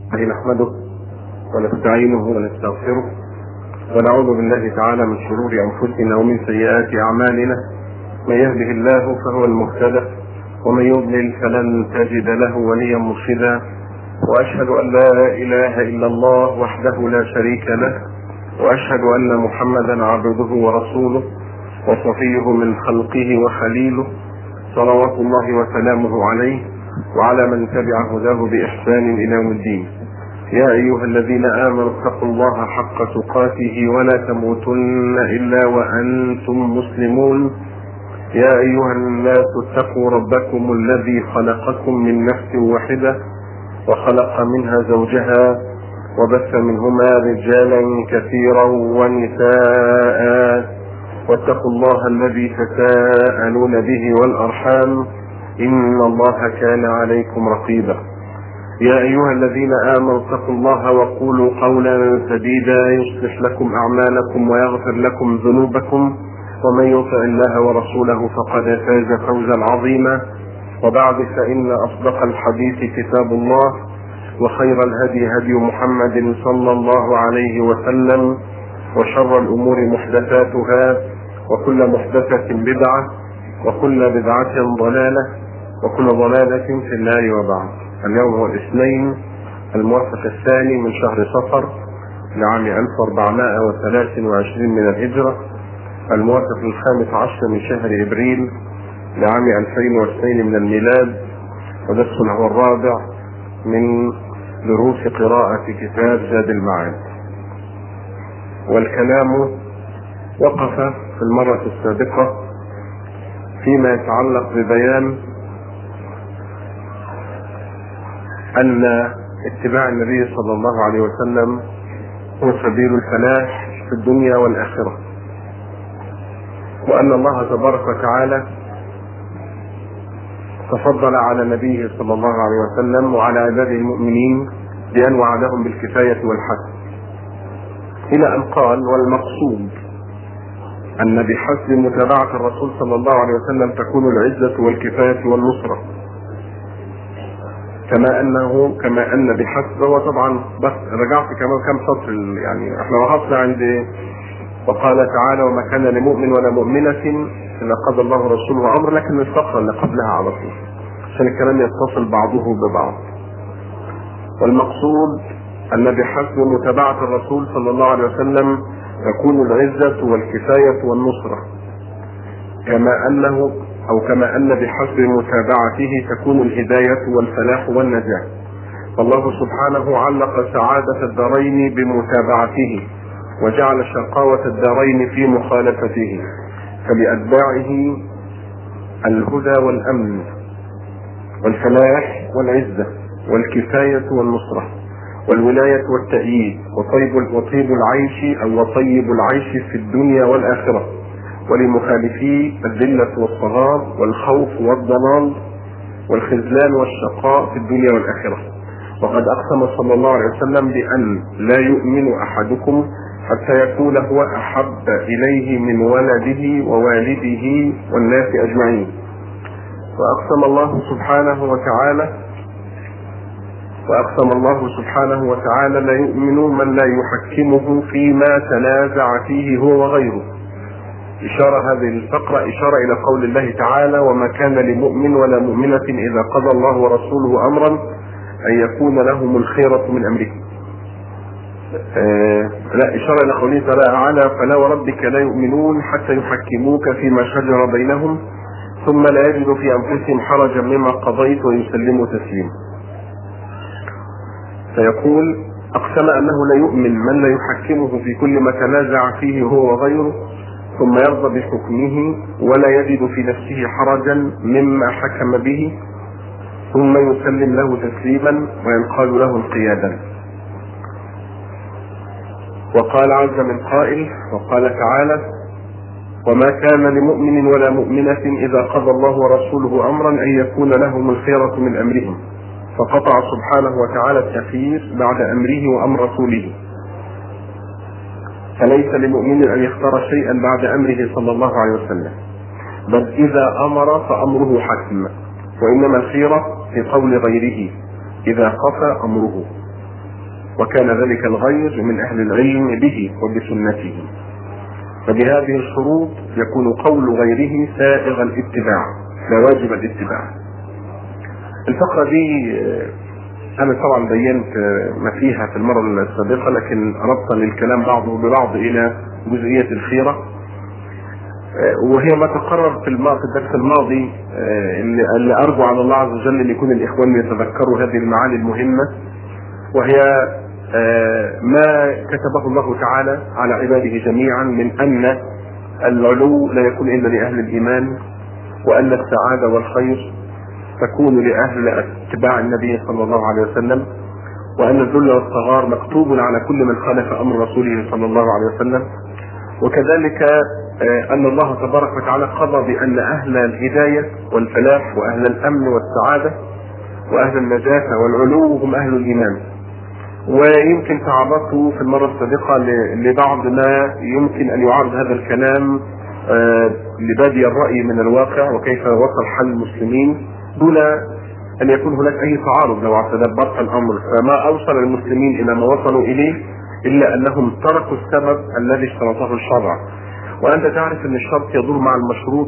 نحمده ونستعينه ونستغفره ونعوذ بالله تعالى من شرور انفسنا ومن سيئات اعمالنا من يهده الله فهو المهتدى ومن يضلل فلن تجد له وليا مرشدا واشهد ان لا اله الا الله وحده لا شريك له واشهد ان محمدا عبده ورسوله وصفيه من خلقه وخليله صلوات الله وسلامه عليه وعلى من تبع هداه باحسان الى يوم الدين يا ايها الذين امنوا اتقوا الله حق تقاته ولا تموتن الا وانتم مسلمون يا ايها الناس اتقوا ربكم الذي خلقكم من نفس واحده وخلق منها زوجها وبث منهما رجالا كثيرا ونساء واتقوا الله الذي تساءلون به والارحام ان الله كان عليكم رقيبا يا ايها الذين امنوا اتقوا الله وقولوا قولا سديدا يصلح لكم اعمالكم ويغفر لكم ذنوبكم ومن يطع الله ورسوله فقد فاز فوزا عظيما وبعد فان اصدق الحديث كتاب الله وخير الهدي هدي محمد صلى الله عليه وسلم وشر الامور محدثاتها وكل محدثه بدعه وكل بدعه ضلاله وكل ضلاله في النار وبعد اليوم هو الاثنين الموافق الثاني من شهر صفر لعام 1423 من الهجرة الموافق الخامس عشر من شهر ابريل لعام 2002 من الميلاد ودرسنا هو الرابع من دروس قراءة كتاب زاد المعاد والكلام وقف في المرة السابقة فيما يتعلق ببيان ان اتباع النبي صلى الله عليه وسلم هو سبيل الفلاح في الدنيا والاخره وان الله تبارك وتعالى تفضل على نبيه صلى الله عليه وسلم وعلى عباده المؤمنين بان وعدهم بالكفايه والحسن الى ان قال والمقصود ان بحسب متابعه الرسول صلى الله عليه وسلم تكون العزه والكفايه والنصره كما انه كما ان بحسب هو طبعا بس رجعت كمان كم سطر يعني احنا وقفنا عند وقال تعالى وما كان لمؤمن ولا مؤمنة إلا قضى الله ورسوله أمر لكن الفقرة اللي قبلها على طول عشان الكلام يتصل بعضه ببعض والمقصود أن بحسب متابعة الرسول صلى الله عليه وسلم تكون العزة والكفاية والنصرة كما أنه أو كما أن بحسب متابعته تكون الهداية والفلاح والنجاة فالله سبحانه علق سعادة الدارين بمتابعته وجعل شقاوة الدارين في مخالفته فلأتباعه الهدى والأمن والفلاح والعزة والكفاية والنصرة والولاية والتأييد وطيب وطيب العيش أو وطيب العيش في الدنيا والآخرة ولمخالفيه الذلة والصغار والخوف والضلال والخذلان والشقاء في الدنيا والآخرة وقد أقسم صلى الله عليه وسلم بأن لا يؤمن أحدكم حتى يكون هو أحب إليه من ولده ووالده والناس أجمعين وأقسم الله سبحانه وتعالى وأقسم الله سبحانه وتعالى لا يؤمن من لا يحكمه فيما تنازع فيه هو وغيره إشارة هذه الفقرة إشارة إلى قول الله تعالى وما كان لمؤمن ولا مؤمنة إذا قضى الله ورسوله أمرا أن يكون لهم الخيرة من أمرهم آه لا إشارة إلى قوله تعالى فلا وربك لا يؤمنون حتى يحكموك فيما شجر بينهم ثم لا يجدوا في أنفسهم حرجا مما قضيت ويسلموا تسليما فيقول أقسم أنه لا يؤمن من لا يحكمه في كل ما تنازع فيه هو وغيره ثم يرضى بحكمه ولا يجد في نفسه حرجا مما حكم به ثم يسلم له تسليما وينقاد له انقيادا وقال عز من قائل وقال تعالى وما كان لمؤمن ولا مؤمنة إذا قضى الله ورسوله أمرا أن يكون لهم الخيرة من أمرهم فقطع سبحانه وتعالى التخيير بعد أمره وأمر رسوله فليس لمؤمن ان يختار شيئا بعد امره صلى الله عليه وسلم بل اذا امر فامره حتم وانما الخيره في قول غيره اذا خفى امره وكان ذلك الغير من أهل العلم به وبسنته فبهذه الشروط يكون قول غيره سائغ الاتباع لا واجب الاتباع الفقرة دي أنا طبعا بينت ما فيها في المرة السابقة لكن ربطا للكلام بعضه ببعض إلى جزئية الخيرة وهي ما تقرر في الدرس الماضي اللي أرجو على الله عز وجل أن يكون الإخوان يتذكروا هذه المعاني المهمة وهي ما كتبه الله تعالى على عباده جميعا من أن العلو لا يكون إلا لأهل الإيمان وأن السعادة والخير تكون لأهل اتباع النبي صلى الله عليه وسلم وأن الذل والصغار مكتوب على كل من خالف أمر رسوله صلى الله عليه وسلم وكذلك أن الله تبارك وتعالى قضى بأن أهل الهداية والفلاح وأهل الأمن والسعادة وأهل النجاة والعلو هم أهل الإيمان ويمكن تعرضت في المرة السابقة لبعض ما يمكن أن يعارض هذا الكلام لبادي الرأي من الواقع وكيف وصل حل المسلمين دون ان يكون هناك اي تعارض لو تدبرت الامر فما اوصل المسلمين الى ما وصلوا اليه الا انهم تركوا السبب الذي اشترطه الشرع وانت تعرف ان الشرط يدور مع المشروط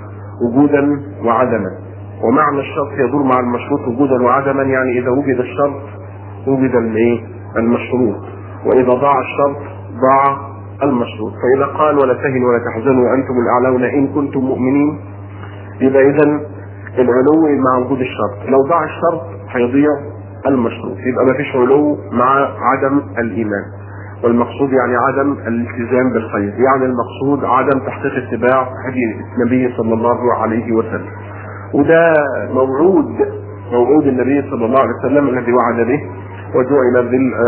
وجودا وعدما ومعنى الشرط يدور مع المشروط وجودا وعدما يعني اذا وجد الشرط وجد الايه المشروط واذا ضاع الشرط ضاع المشروط فاذا قال ولا تهنوا ولا تحزنوا وانتم الاعلون ان كنتم مؤمنين يبقى اذا العلو مع وجود الشرط لو ضاع الشرط هيضيع المشروط يبقى ما فيش علو مع عدم الايمان والمقصود يعني عدم الالتزام بالخير يعني المقصود عدم تحقيق اتباع هدي النبي صلى الله عليه وسلم وده موعود موعود النبي صلى الله عليه وسلم الذي وعد به وجعل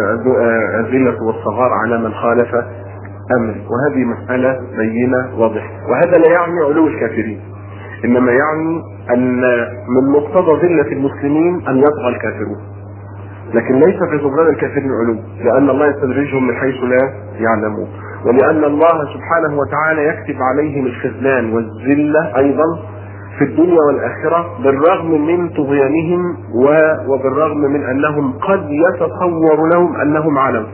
الذلة والصغار على من خالف امر وهذه مسألة بينة واضحة وهذا لا يعني علو الكافرين انما يعني ان من مقتضى ذلة المسلمين ان يطغى الكافرون لكن ليس في طغيان الكافرين علو لان الله يستدرجهم من حيث لا يعلمون ولان الله سبحانه وتعالى يكتب عليهم الخذلان والذله ايضا في الدنيا والاخره بالرغم من طغيانهم وبالرغم من انهم قد يتصور لهم انهم علوا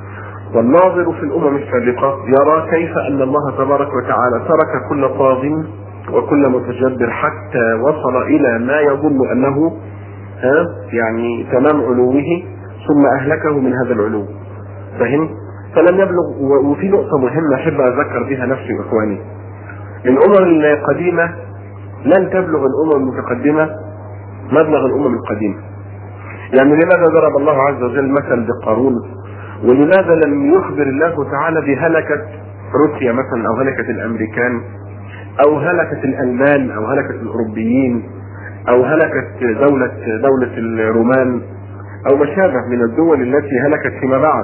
والناظر في الامم السابقه يرى كيف ان الله تبارك وتعالى ترك كل طاغ وكل متجبر حتى وصل الى ما يظن انه ها يعني تمام علوه ثم اهلكه من هذا العلو فهم فلم يبلغ وفي نقطه مهمه احب اذكر بها نفسي واخواني الامم القديمه لن تبلغ الامم المتقدمه مبلغ الامم القديمه يعني لماذا ضرب الله عز وجل مثل بقارون ولماذا لم يخبر الله تعالى بهلكه روسيا مثلا او هلكه الامريكان او هلكت الالمان او هلكت الاوروبيين او هلكت دولة دولة الرومان او ما شابه من الدول التي هلكت فيما بعد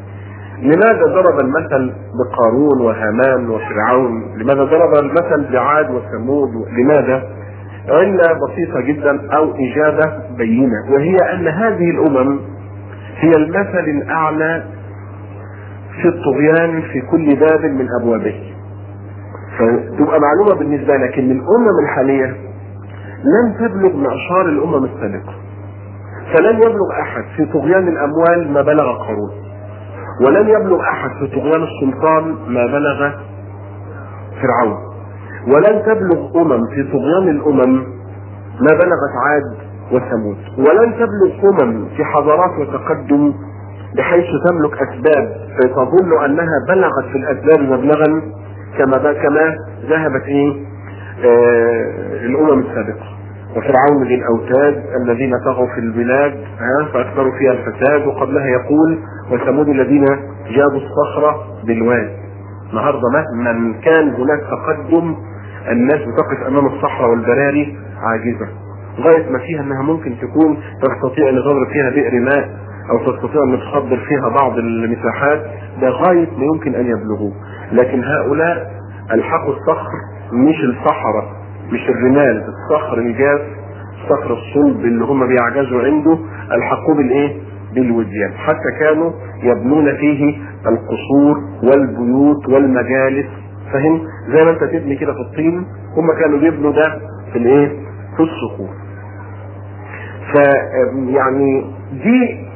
لماذا ضرب المثل بقارون وهامان وفرعون لماذا ضرب المثل بعاد وثمود لماذا علة بسيطة جدا او اجابة بينة وهي ان هذه الامم هي المثل الاعلى في الطغيان في كل باب من ابوابه فتبقى معلومة بالنسبة لك ان الامم الحالية لن تبلغ معشار الامم السابقة فلن يبلغ احد في طغيان الاموال ما بلغ قارون ولن يبلغ احد في طغيان السلطان ما بلغ فرعون ولن تبلغ امم في طغيان الامم ما بلغت عاد وثمود ولن تبلغ امم في حضارات وتقدم بحيث تملك اسباب فتظن انها بلغت في الاسباب مبلغا كما كما ذهبت ايه آه الامم السابقه وفرعون ذي الاوتاد الذين طغوا في البلاد فاكثروا فيها الفساد وقبلها يقول وثمود الذين جابوا الصخره بالواد النهارده مهما كان هناك تقدم الناس بتقف امام الصحراء والبراري عاجزه غايه ما فيها انها ممكن تكون تستطيع ان تضرب فيها بئر ماء او تستطيع ان تصدر فيها بعض المساحات ده غايه ما يمكن ان يبلغوه لكن هؤلاء الحقوا الصخر مش الصحراء مش الرمال الصخر الجاف الصخر الصلب اللي هم بيعجزوا عنده الحقوه بالايه بالوديان حتى كانوا يبنون فيه القصور والبيوت والمجالس فهم زي ما انت تبني كده في الطين هم كانوا بيبنوا ده في الايه في الصخور ف يعني دي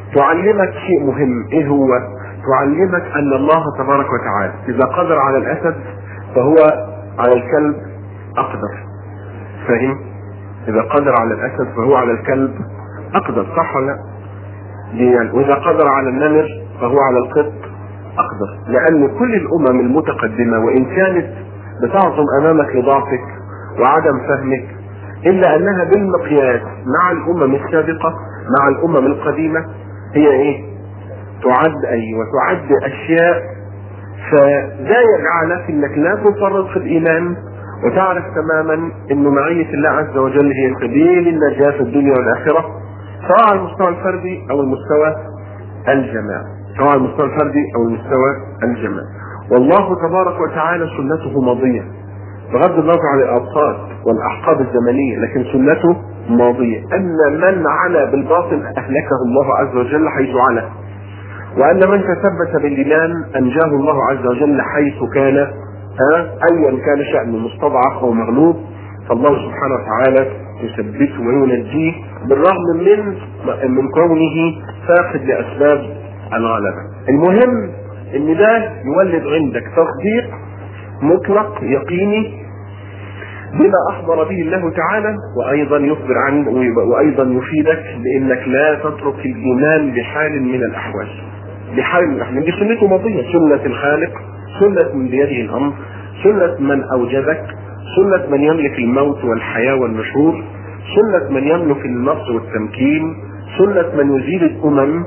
تعلمك شيء مهم ايه هو تعلمك ان الله تبارك وتعالى اذا قدر على الاسد فهو على الكلب اقدر فاهم اذا قدر على الاسد فهو على الكلب اقدر صح ولا لا يعني واذا قدر على النمر فهو على القط اقدر لان كل الامم المتقدمه وان كانت بتعظم امامك لضعفك وعدم فهمك الا انها بالمقياس مع الامم السابقه مع الامم القديمه هي ايه تعد ايوه تعد اشياء فده يجعلك انك لا تفرط في الايمان وتعرف تماما ان معية الله عز وجل هي سبيل النجاة في الدنيا والاخرة سواء على المستوى الفردي او المستوى الجماعي سواء على المستوى الفردي او المستوى الجماعي والله تبارك وتعالى سنته ماضية بغض النظر عن الاوقات والاحقاب الزمنية لكن سنته ماضية ان من علا بالباطل اهلكه الله عز وجل حيث علا وان من تثبت بالايمان انجاه الله عز وجل حيث كان ها ايا كان شأنه مستضعف او مغلوب فالله سبحانه وتعالى يثبته وينجيه بالرغم من من كونه فاقد لاسباب الغلبه. المهم ان ده يولد عندك تصديق مطلق يقيني بما اخبر به الله تعالى وايضا يخبر عن وايضا يفيدك بانك لا تترك الايمان بحال من الاحوال. بحال من الاحوال دي سنته ماضيه سنه الخالق سنه من بيده الامر سنه من اوجدك سنه من يملك الموت والحياه والنشور سنه من يملك النصر والتمكين سنه من يزيل الامم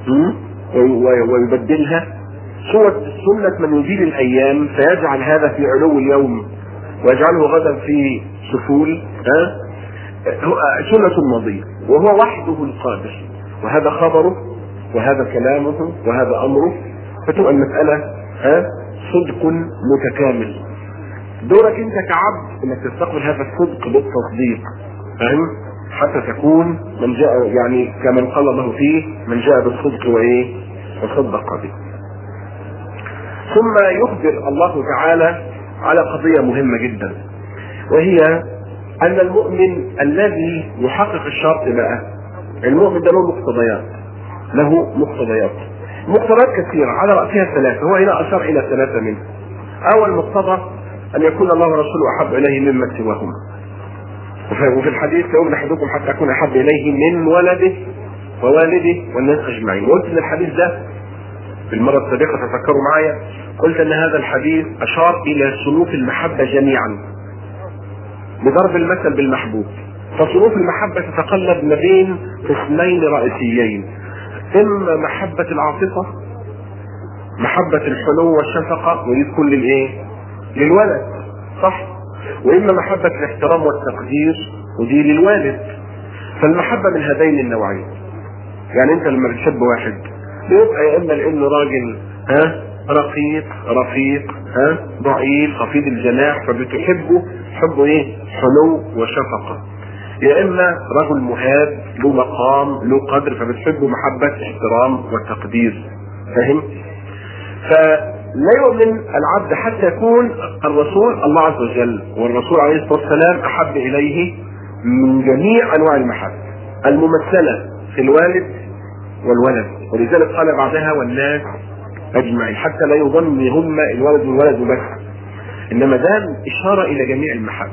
ويبدلها سنة من يزيل الأيام فيجعل هذا في علو اليوم ويجعله غدا في سفول ها سنة ماضية وهو وحده القادر وهذا خبره وهذا كلامه وهذا أمره فتبقى المسألة ها صدق متكامل دورك انت كعبد انك تستقبل هذا الصدق بالتصديق فاهم حتى تكون من جاء يعني كمن قال الله فيه من جاء بالصدق وايه وصدق به ثم يخبر الله تعالى على قضية مهمة جدا وهي أن المؤمن الذي يحقق الشرط بقى المؤمن ده له مقتضيات له مقتضيات مقتضيات كثيرة على رأسها ثلاثة هو هنا أشار إلى ثلاثة منها أول مقتضى أن يكون الله ورسوله أحب إليه مما سواهما وفي الحديث يؤمن أحدكم حتى أكون أحب إليه من ولده ووالده والناس أجمعين وقلت إن الحديث ده في المرة السابقة تفكروا معايا قلت ان هذا الحديث اشار الى صنوف المحبة جميعا بضرب المثل بالمحبوب فصنوف المحبة تتقلب ما بين قسمين رئيسيين اما محبة العاطفة محبة الحنو والشفقة ودي تكون للايه؟ للولد صح؟ واما محبة الاحترام والتقدير ودي للوالد فالمحبة من هذين النوعين يعني انت لما بتحب واحد بيبقى يا اما لانه راجل ها رقيق رفيق ها ضعيف خفيض الجناح فبتحبه حبه ايه حنو وشفقه يا اما رجل مهاب له مقام له قدر فبتحبه محبه احترام وتقدير فاهم فلا يؤمن العبد حتى يكون الرسول الله عز وجل والرسول عليه الصلاه والسلام احب اليه من جميع انواع المحبه الممثله في الوالد والولد ولذلك قال بعدها والناس اجمعين حتى لا يظن ان هم الولد والولد بس انما ده اشاره الى جميع المحبه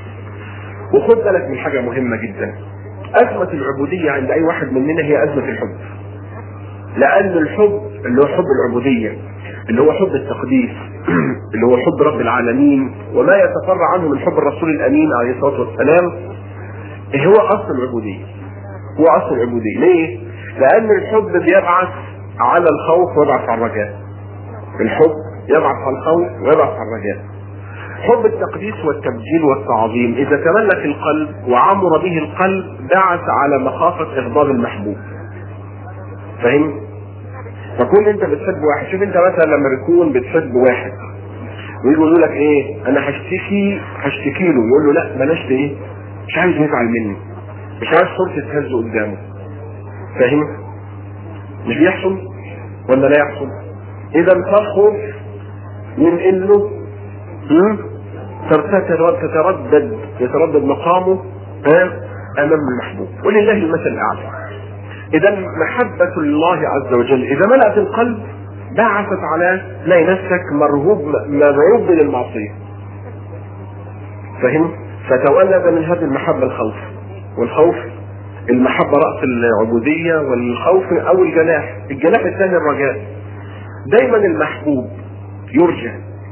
وخد بالك من حاجه مهمه جدا ازمه العبوديه عند اي واحد مننا هي ازمه الحب لان الحب اللي هو حب العبوديه اللي هو حب التقديس اللي هو حب رب العالمين وما يتفرع عنه من حب الرسول الامين عليه الصلاه والسلام هو اصل العبوديه هو اصل العبوديه ليه؟ لان الحب بيبعث على الخوف ويبعث على الرجاء الحب يبعث على الخوف ويبعث على الرجاء حب التقديس والتبجيل والتعظيم اذا تملك القلب وعمر به القلب بعث على مخافة اغضاب المحبوب فاهم فكون انت بتحب واحد شوف انت مثلا لما بتكون بتحب واحد ويجي يقول لك ايه انا هشتكي هشتكي له يقول له لا بلاش ايه مش عايز يزعل مني مش عايز صورتي تهز قدامه فاهم مش بيحصل ولا لا يحصل اذا تخرج من انه تتردد يتردد مقامه امام المحبوب ولله المثل الاعلى اذا محبة الله عز وجل اذا ملأت القلب بعثت على تلاقي نفسك مرهوب مرهوب من المعصية فهم فتولد من هذه المحبة الخوف والخوف المحبة رأس العبودية والخوف أول جناح الجناح الثاني الرجاء دايما المحبوب يرجى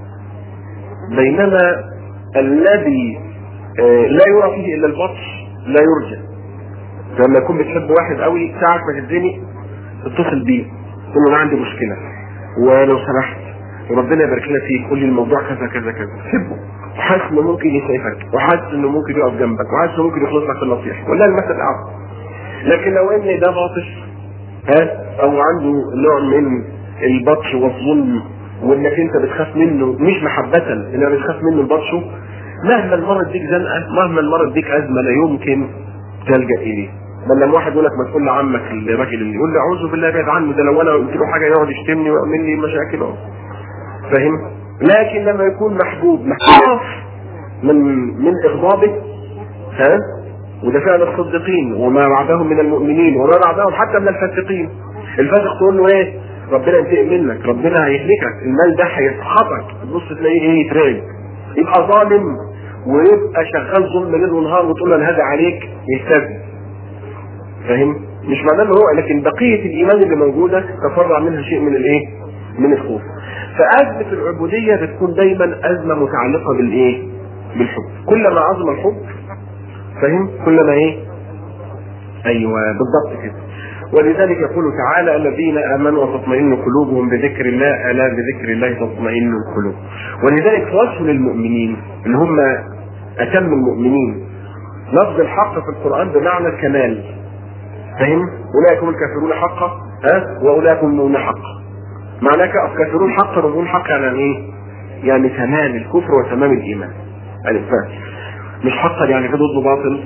بينما الذي آه، لا يرى فيه الا البطش لا يرجى لما يكون بتحب واحد قوي ساعة ما تتزنق اتصل بيه تقول له انا عندي مشكلة ولو سمحت وربنا يبارك لنا فيك قول لي الموضوع كذا كذا كذا سيبه وحاسس انه ممكن يسعفك وحاسس انه ممكن يقف جنبك وحاسس انه ممكن يخلص لك في النصيحه ولا المثل اعظم لكن لو ان ده باطش ها او عنده نوع من البطش والظلم وانك انت بتخاف منه مش محبة انما بتخاف منه البطش مهما المرض ديك زنقه مهما المرض ديك ازمه لا يمكن تلجا اليه بل لما واحد يقول لك ما تقول لعمك الراجل اللي يقول لي اعوذ بالله ابعد عنه ده لو انا قلت له حاجه يقعد يشتمني ويعمل لي مشاكل أهو. فاهم لكن لما يكون محبوب محبوب من من اغضابه ها وده فعل الصديقين وما بعدهم من المؤمنين وما بعدهم حتى من الفاسقين الفاسق تقول له ايه ربنا ينتقم منك ربنا هيهلكك المال ده هيسحقك تبص تلاقيه ايه يتراجع يبقى ظالم ويبقى شغال ظلم ليل ونهار وتقول له انا هدى عليك يستاذن فاهم مش معناه ان هو لكن بقيه الايمان اللي موجوده تفرع منها شيء من الايه من الخوف فازمه العبوديه بتكون دايما ازمه متعلقه بالايه بالحب كلما عظم الحب فاهم كلما ايه ايوه بالضبط كده ولذلك يقول تعالى الذين امنوا وتطمئن قلوبهم بذكر الله الا بذكر الله تطمئن القلوب ولذلك في وصف للمؤمنين اللي هم اتم المؤمنين لفظ الحق في القران بمعنى الكمال فهم اولئك هم الكافرون حقا ها واولئك هم المؤمنون حقا معناه الكافرون حقا والمؤمنون حقا يعني ايه؟ يعني تمام الكفر وتمام الايمان يعني مش حقا يعني في ضد باطل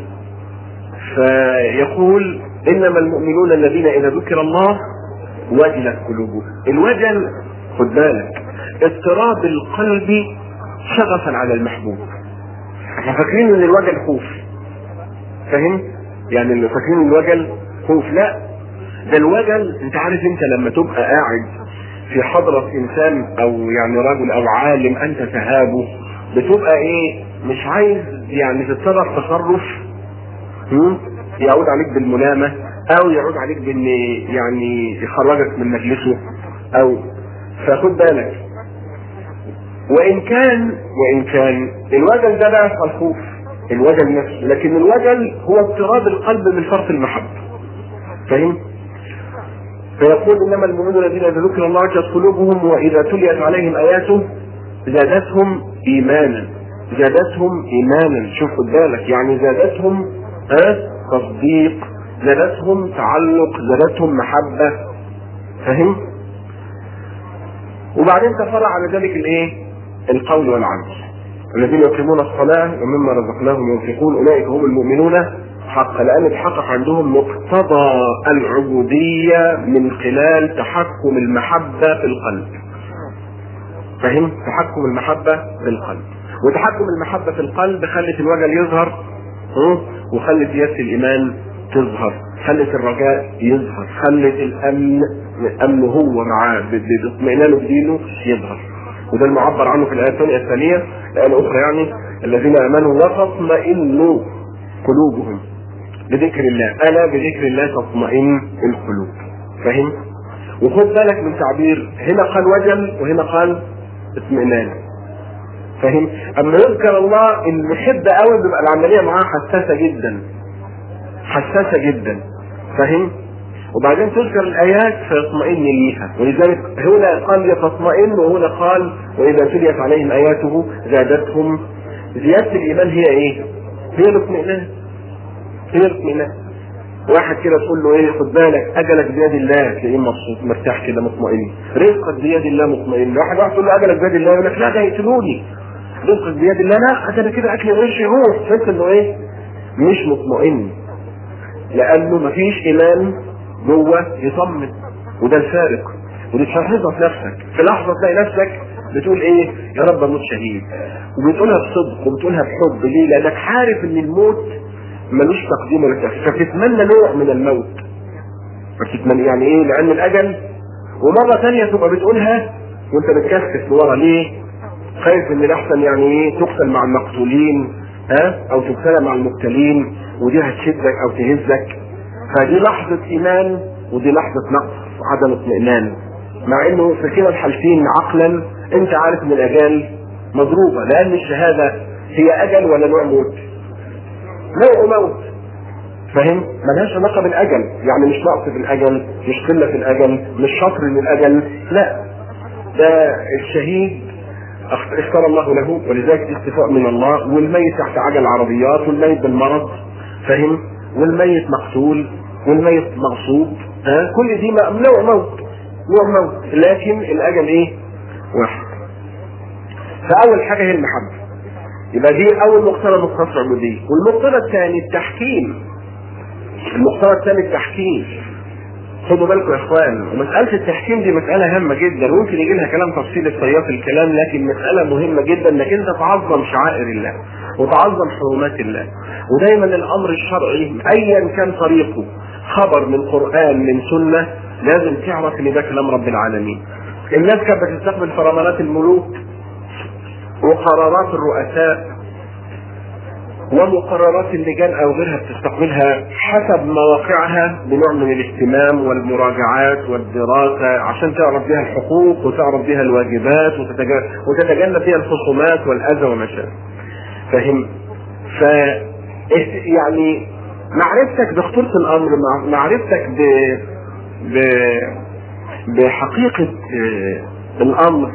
فيقول انما المؤمنون الذين اذا ذكر الله وجلت قلوبهم الوجل خد بالك اضطراب القلب شغفا على المحبوب احنا فاكرين ان الوجل خوف فاهم يعني اللي فاكرين الوجل خوف لا ده الوجل انت عارف انت لما تبقى قاعد في حضرة انسان او يعني رجل او عالم انت تهابه بتبقى ايه مش عايز يعني تتصرف تصرف هم؟ يعود عليك بالملامة او يعود عليك بان يعني يخرجك من مجلسه او فخد بالك وان كان وان كان الوجل ده لا الخوف الوجل نفسه لكن الوجل هو اضطراب القلب من فرط المحبة فاهم فيقول انما المؤمنون الذين اذا ذكر الله وجلت قلوبهم واذا تليت عليهم اياته زادتهم ايمانا زادتهم ايمانا شوف خد بالك يعني زادتهم ها تصديق زادتهم تعلق زادتهم محبة فهم وبعدين تفرع على ذلك الايه القول والعمل الذين يقيمون الصلاة ومما رزقناهم ينفقون اولئك هم المؤمنون حقا لان اتحقق عندهم مقتضى العبودية من خلال تحكم المحبة في القلب فهم تحكم المحبة في القلب وتحكم المحبة في القلب خلت الوجل يظهر وخلت سياسة الإيمان تظهر خلت الرجاء يظهر خلت الأمن الأمن هو معاه باطمئنانه بدينه يظهر وده المعبر عنه في الآية الثانية الثانية الآية الأخرى يعني الذين آمنوا وتطمئن قلوبهم بذكر الله ألا بذكر الله تطمئن القلوب فاهم؟ وخد بالك من تعبير هنا قال وجل وهنا قال اطمئنان فاهم اما يذكر الله المحب قوي بيبقى العمليه معاه حساسه جدا حساسه جدا فاهم وبعدين تذكر الايات فيطمئن ليها ولذلك هنا قال يتطمئن وهنا قال واذا تليت عليهم اياته زادتهم زياده الايمان هي ايه؟ هي الاطمئنان هي الاطمئنان واحد كده تقول له ايه خد بالك اجلك بيد الله تلاقيه مبسوط مرتاح كده مطمئن رزقك بيد الله مطمئن واحد واحد تقول له اجلك بيد الله يقول لك لا ده يقتلوني رزقك بيد الله لا ده انا كده اكل وش يروح تحس انه ايه مش مطمئن لانه مفيش ايمان جوه يطمن وده الفارق ودي تلاحظها في نفسك في لحظه تلاقي نفسك بتقول ايه يا رب اموت شهيد وبتقولها بصدق وبتقولها بحب ليه لانك عارف ان الموت ملوش تقديم ولا تاخير فبتتمنى نوع من الموت بتتمنى يعني ايه لان الاجل ومره ثانيه تبقى بتقولها وانت بتكسس لورا ليه؟ خايف ان الاحسن يعني ايه تقتل مع المقتولين ها او تبتلى مع المبتلين ودي هتشدك او تهزك فدي لحظه ايمان ودي لحظه نقص عدم اطمئنان مع انه في كلا الحالتين عقلا انت عارف ان الاجال مضروبه لان الشهاده هي اجل ولا نوع موت؟ نوع موت فاهم؟ ملهاش علاقه بالاجل، يعني مش نقص في الاجل، مش قله في الاجل، مش شطر للاجل، لا ده الشهيد اختار الله له ولذلك استفاء من الله والميت تحت عجل عربيات والميت بالمرض فاهم؟ والميت مقتول والميت مغصوب ها كل دي نوع موت نوع موت لكن الاجل ايه؟ واحد فاول حاجه هي المحبه يبقى دي اول مقتضى مقتضى العبوديه والمقتضى الثاني التحكيم المقتضى الثاني التحكيم خدوا بالكم يا اخوان ومساله التحكيم دي مساله هامه جدا وممكن يجي لها كلام تفصيلي في سياق الكلام لكن مساله مهمه جدا انك انت تعظم شعائر الله وتعظم حرمات الله ودايما الامر الشرعي ايا كان طريقه خبر من قران من سنه لازم تعرف ان ده كلام رب العالمين الناس كانت بتستقبل فرمانات الملوك وقرارات الرؤساء ومقررات اللجان او غيرها بتستقبلها حسب مواقعها بنوع من الاهتمام والمراجعات والدراسه عشان تعرف بها الحقوق وتعرف بها الواجبات وتتجنب بها الخصومات والاذى وما شابه. فاهم؟ ف يعني معرفتك بخطوره الامر معرفتك ب ب بحقيقه الامر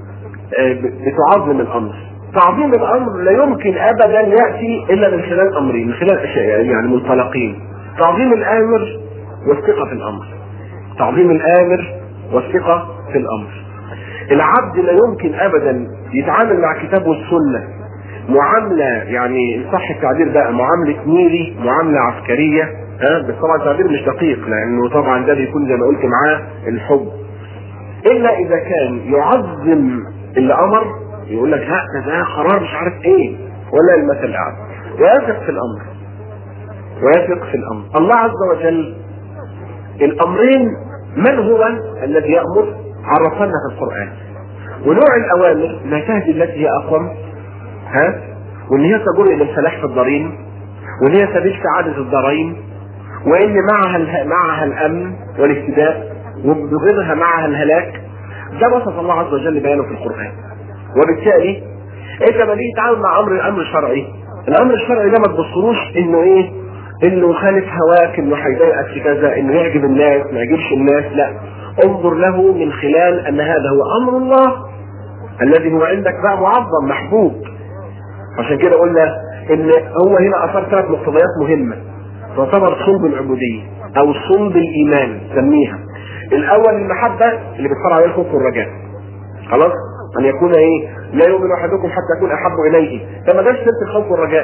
بتعظم الامر تعظيم الامر لا يمكن ابدا ياتي الا من خلال امرين من خلال اشياء يعني منطلقين تعظيم الامر والثقه في الامر تعظيم الامر والثقه في الامر العبد لا يمكن ابدا يتعامل مع كتاب والسنه معامله يعني صح التعبير بقى معامله ميري معامله عسكريه ها بس طبعا التعبير مش دقيق لانه طبعا ده بيكون زي ما قلت معاه الحب الا اذا كان يعظم اللي امر يقول لك لا ده ده قرار مش عارف ايه ولا المثل الاعلى ويثق في الامر ويثق في الامر الله عز وجل الامرين من هو الذي يامر عرفنا في القران ونوع الاوامر لا تهدي التي هي اقوم ها وان هي تجر الى الفلاح في الضرين وان هي سبيل سعاده الدارين وان معها معها الامن والاهتداء وبغيرها معها الهلاك ده وصف الله عز وجل بيانه في القران وبالتالي انت لما تيجي تتعامل مع امر الامر الشرعي الامر الشرعي ده ما تبصلوش انه ايه انه خالف هواك انه هيضايقك في كذا انه يعجب الناس ما يعجبش الناس لا انظر له من خلال ان هذا هو امر الله الذي هو عندك بقى معظم محبوب عشان كده قلنا ان هو هنا اثار ثلاث مقتضيات مهمه تعتبر صلب العبوديه او صلب الايمان سميها الاول المحبه اللي بتفرع عليها الخوف والرجاء خلاص ان يكون ايه لا يؤمن احدكم حتى يكون احب اليه فما جاش سيره الخوف والرجاء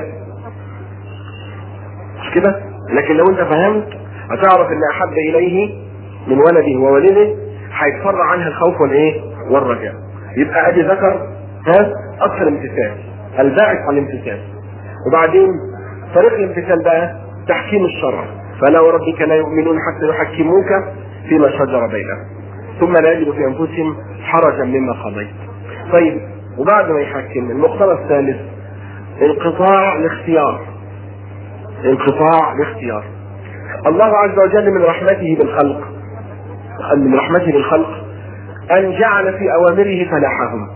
مش كده لكن لو انت فهمت هتعرف ان احب اليه من ولده ووالده هيتفرع عنها الخوف والايه والرجاء يبقى ادي ذكر ها اكثر الامتثال الباعث عن الامتثال وبعدين طريق الامتثال بقى تحكيم الشرع فلا وربك لا يؤمنون حتى يحكموك فيما شجر بينهم ثم لا يجد في انفسهم حرجا مما قضيت طيب وبعد ما يحكم المقتضى الثالث انقطاع الاختيار انقطاع الاختيار الله عز وجل من رحمته بالخلق من رحمته بالخلق ان جعل في اوامره فلاحهم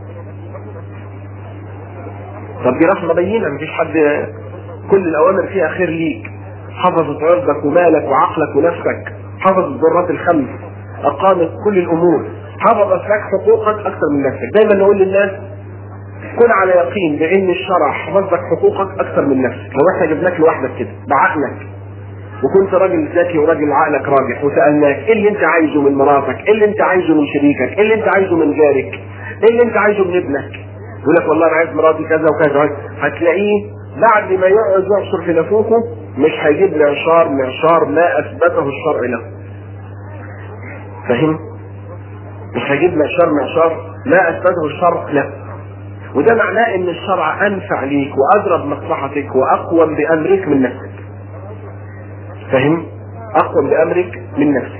طب دي رحمه بينه مفيش حد كل الاوامر فيها خير ليك حفظت عرضك ومالك وعقلك ونفسك حفظت الذرات الخمس اقامت كل الامور حفظت لك حقوقك اكثر من نفسك دايما نقول للناس كن على يقين بان الشرع حفظ لك حقوقك اكثر من نفسك لو احنا جبناك لوحدك كده بعقلك وكنت راجل ذكي وراجل عقلك راجح وسالناك ايه اللي انت عايزه من مراتك؟ ايه اللي انت عايزه من شريكك؟ ايه اللي انت عايزه من جارك؟ ايه اللي انت عايزه من ابنك؟ يقول لك والله انا عايز مراتي كذا وكذا هتلاقيه بعد ما يقعد يعصر في نافوخه مش هيجيب معشار معشار ما اثبته الشرع له. فاهم؟ مش هيجيب معشار معشار ما اثبته الشرع له. وده معناه ان الشرع انفع ليك واضرب مصلحتك واقوم بامرك من نفسك. فاهم؟ اقوم بامرك من نفسك.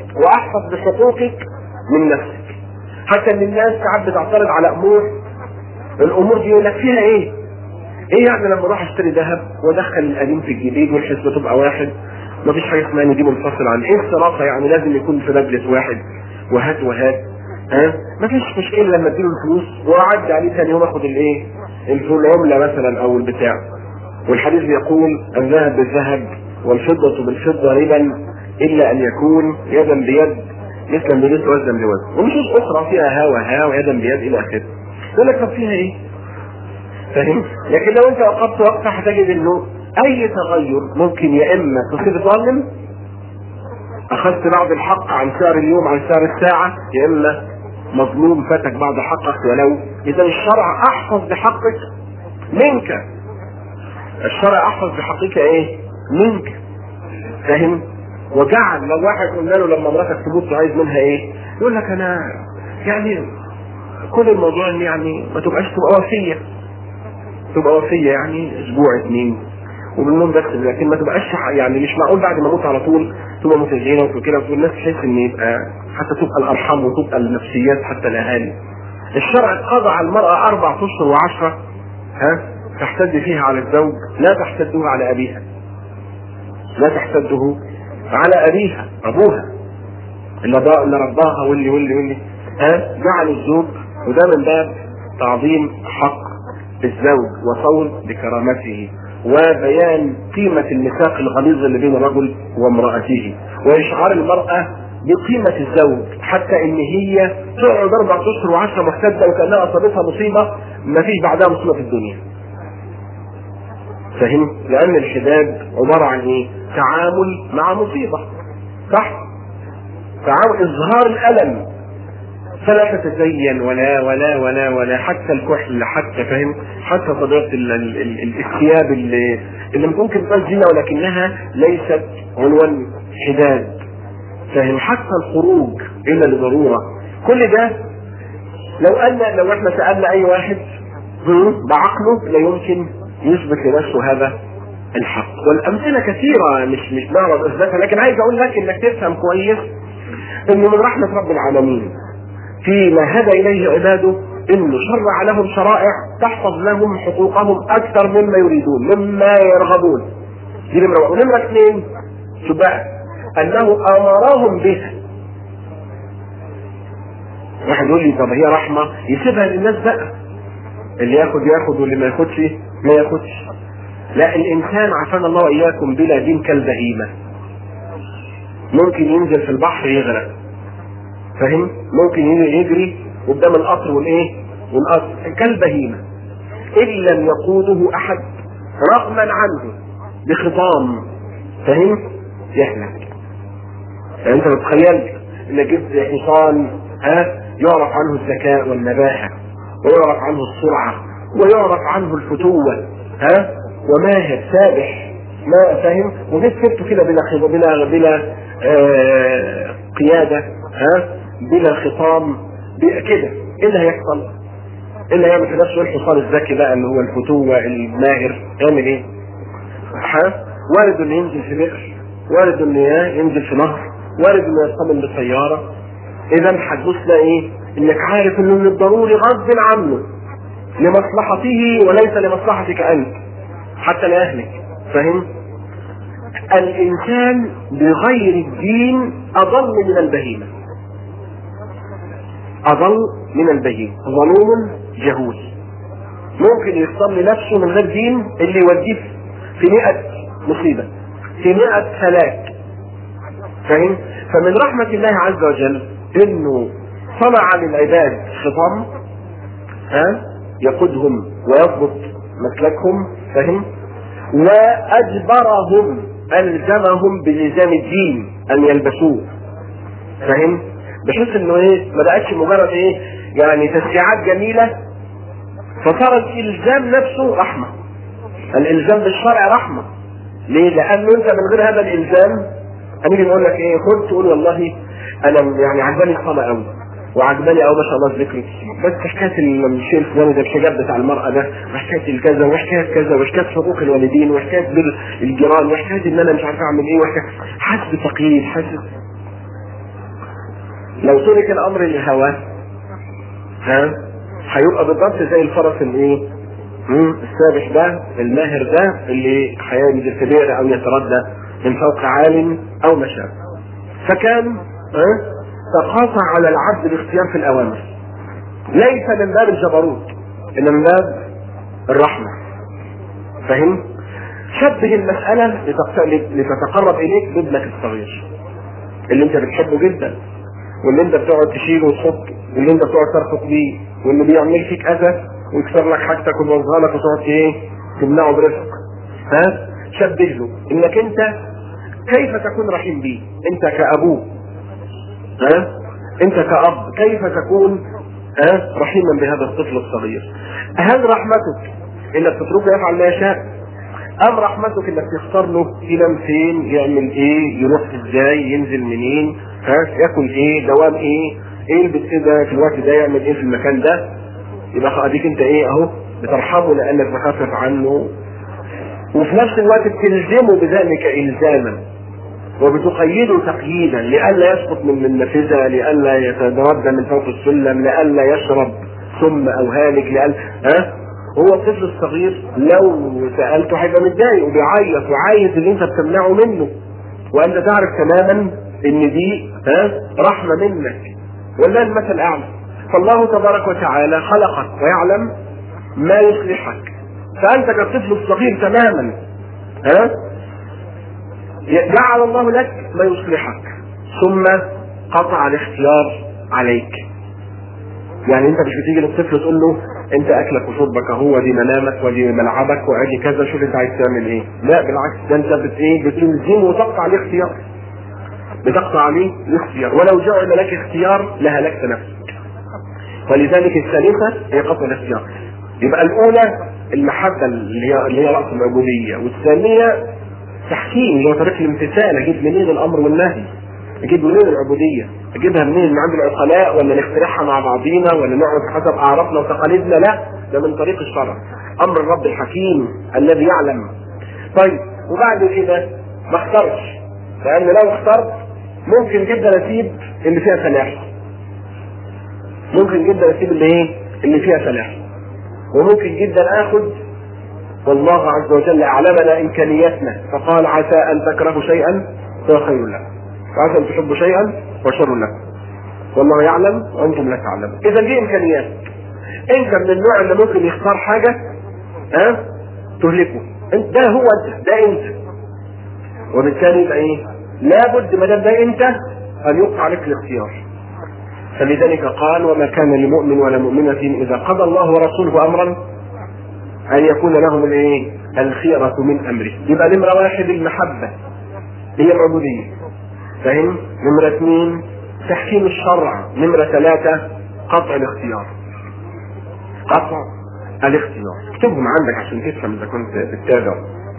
واحفظ بحقوقك من نفسك حتى ان الناس ساعات بتعترض على امور الامور دي يقول لك فيها ايه؟ ايه يعني لما اروح اشتري ذهب وادخل القديم في الجديد والحسبه تبقى واحد مفيش حاجه اسمها ان دي منفصل عن ايه الصرافه يعني لازم يكون في مجلس واحد وهات وهات ها مفيش مشكله لما اديله الفلوس واعدي عليه ثاني يوم اخد الايه؟ العمله مثلا او البتاع والحديث بيقول الذهب بالذهب والفضة بالفضة ربا إلا أن يكون يدا بيد مثلا بمثل وزنا بوزن ونصوص أخرى فيها ها وها ويدا بيد إلى آخره يقول لك طب فيها إيه؟ فاهم؟ لكن لو أنت وقفت وقفة هتجد إنه أي تغير ممكن يا إما تصير ظالم أخذت بعض الحق عن سعر اليوم عن سعر الساعة يا إما مظلوم فاتك بعض حقك ولو إذا الشرع أحفظ بحقك منك الشرع احفظ بحقيقة ايه منك فاهم وجعل لو واحد قلنا له لما مراتك تموت عايز منها ايه يقول لك انا يعني كل الموضوع ان يعني ما تبقاش تبقى وفية تبقى وفية يعني اسبوع اتنين وبالنوم بس لكن ما تبقاش يعني مش معقول بعد ما اموت على طول تبقى متزينه وكده والناس تحس ان يبقى حتى تبقى الارحام وتبقى النفسيات حتى الاهالي الشرع قضى على المرأة أربع أشهر وعشرة ها تحتد فيها على الزوج لا تحتده على أبيها لا تحتده على أبيها أبوها اللي, اللي رباها واللي واللي واللي ها جعل الزوج وده من باب تعظيم حق الزوج وصون بكرامته وبيان قيمة الميثاق الغليظ اللي بين الرجل وامرأته وإشعار المرأة بقيمة الزوج حتى ان هي تقعد اربع اشهر وعشرة محتدة وكانها اصابتها مصيبة ما فيش بعدها مصيبة في الدنيا. فاهم؟ لان الحداد عبارة عن ايه؟ تعامل مع مصيبة. صح؟ تعامل اظهار الالم فلا تتزين ولا ولا ولا ولا حتى الكحل حتى فاهم حتى طبيعه ال- ال- ال- الثياب اللي اللي ممكن تبقى زينه ولكنها ليست عنوان حداد فاهم حتى الخروج الا لضروره كل ده لو ان لو احنا سالنا اي واحد بعقله لا يمكن يثبت لنفسه هذا الحق والامثله كثيره مش مش نعرض اثباتها لكن عايز اقول لك انك تفهم كويس انه من رحمه رب العالمين فيما هدى اليه عباده انه شرع لهم شرائع تحفظ لهم حقوقهم اكثر مما يريدون مما يرغبون دي نمره واحد ونمره اثنين شو بقى انه امرهم بها واحد يقول لي طب هي رحمه يسيبها للناس بقى اللي ياخد ياخد واللي ما ياخدش ما ياخدش لا الانسان عافانا الله واياكم بلا دين كالبهيمه ممكن ينزل في البحر يغرق فاهم ممكن يجري قدام القطر والايه والقطر كالبهيمه ان لم يقوده احد رغما عنه بخطام فاهم يهلك يعني انت متخيل انك جبت حصان ها يعرف عنه الذكاء والنباهه ويعرف عنه السرعه ويعرف عنه الفتوه ها وماهر سابح ما فاهم وجيت سبته كده بلا خب... بلا بلا آه قياده ها بلا خطام بلا كده ايه اللي هيحصل؟ ايه اللي هيعمل في نفسه الحصان الذكي بقى اللي هو الفتوه الماهر يعمل ايه؟ ها وارد انه ينزل في بئر وارد انه ينزل في نهر وارد انه يصطدم بسياره اذا هتبص ايه؟ انك عارف انه من الضروري غصب عنه لمصلحته وليس لمصلحتك انت حتى لاهلك فاهم؟ الانسان بغير الدين اضل من البهيمه اضل من البهيمه ظلوم جهول ممكن يختار لنفسه من غير دين اللي يوديه في مئة مصيبة في مئة هلاك فاهم فمن رحمة الله عز وجل انه صنع للعباد خطام ها يقودهم ويضبط مسلكهم فاهم واجبرهم الزمهم بلزام الدين ان يلبسوه فاهم بحيث انه ايه ما بقتش مجرد ايه يعني تشجيعات جميله فصار الالزام نفسه رحمه الالزام بالشرع رحمه ليه؟ لانه انت من غير هذا الالزام هنيجي نقول لك ايه خد تقول والله انا يعني عجباني الصلاه قوي وعجباني قوي ما شاء الله ذكري بس حكايه الشيء الفلاني ده الحجاب بتاع المراه ده وحكايه الكذا وحكايه كذا وحكايه حقوق الوالدين وحكايه بر الجيران وحكايه ان انا مش عارف اعمل ايه وحكايه حسب تقييد حسب لو ترك الامر للهوى ها هيبقى بالضبط زي الفرس الايه مم، السابح ده الماهر ده اللي هينزل في بئر او يتردى من فوق عال او مشاب فكان ها تقاطع على العبد الاختيار في الاوامر ليس من باب الجبروت انما من باب الرحمه فهم شبه المساله لتقت- لتتقرب اليك بابنك الصغير اللي انت بتحبه جدا واللي انت بتقعد تشيله وتحطه واللي انت بتقعد ترفق بيه واللي بيعمل فيك اذى ويكسر لك حاجتك ويبوظها لك وتقعد ايه تمنعه برفق ها شبه له انك انت كيف تكون رحيم بيه انت كابوه ها انت كاب كيف تكون ها رحيما بهذا الطفل الصغير هل رحمتك انك تتركه يفعل ما يشاء ام رحمتك انك تختار له ينام فين يعمل ايه يروح ازاي ينزل منين ها ياكل ايه دوام ايه ايه يلبس ايه ده في الوقت ده يعمل ايه في المكان ده يبقى اديك انت ايه اهو بترحمه لانك بخفف عنه وفي نفس الوقت بتلزمه بذلك الزاما وبتقيده تقييدا لئلا يسقط من النافذه لئلا يتردى من فوق السلم لئلا يشرب ثم او هالك لئلا ها هو الطفل الصغير لو سالته هيبقى متضايق وبيعيط وعايز اللي انت بتمنعه منه وانت تعرف تماما ان دي ها رحمه منك ولا المثل الاعلى فالله تبارك وتعالى خلقك ويعلم ما يصلحك فانت كالطفل الصغير تماما ها جعل الله لك ما يصلحك ثم قطع الاختيار عليك يعني انت مش بتيجي للطفل تقول له انت اكلك وشربك اهو دي منامك ودي ملعبك وادي كذا شوف انت عايز تعمل ايه لا بالعكس ده انت بت ايه بتلزمه وتقطع عليه اختيار بتقطع عليه الاختيار ولو جعل لك اختيار لهلكت نفسك ولذلك الثالثه هي قطع الاختيار يبقى الاولى المحبه اللي هي اللي هي راس العبوديه والثانيه تحكيم اللي هو طريق الامتثال اجيب منين الامر والنهي اجيب منين العبوديه اجيبها منين من عند العقلاء ولا نخترعها مع بعضينا ولا نقعد حسب اعرافنا وتقاليدنا لا ده من طريق الشرع امر الرب الحكيم الذي يعلم طيب وبعد كده ما اخترتش لان لو اخترت ممكن جدا اسيب اللي فيها فلاح ممكن جدا اسيب اللي ايه اللي فيها فلاح وممكن جدا اخد والله عز وجل اعلمنا امكانياتنا فقال عسى ان تكرهوا شيئا فهو خير لكم وعسى ان تحبوا شيئا وشر لكم والله يعلم وانتم لا تعلمون اذا دي امكانيات انت من النوع اللي ممكن يختار حاجه ها أه؟ تهلكه انت ده هو انت ده انت وبالتالي يبقى ايه لابد ما دام ده انت ان يقطع عليك الاختيار فلذلك قال وما كان لمؤمن ولا مؤمنة إذا قضى الله ورسوله أمرا أن يكون لهم الإيه؟ الخيرة من أمره يبقى نمرة واحد المحبة هي العبودية فاهم؟ نمرة اثنين تحكيم الشرع نمرة ثلاثة قطع الاختيار قطع الاختيار اكتبهم عندك عشان تفهم إذا كنت بتتابع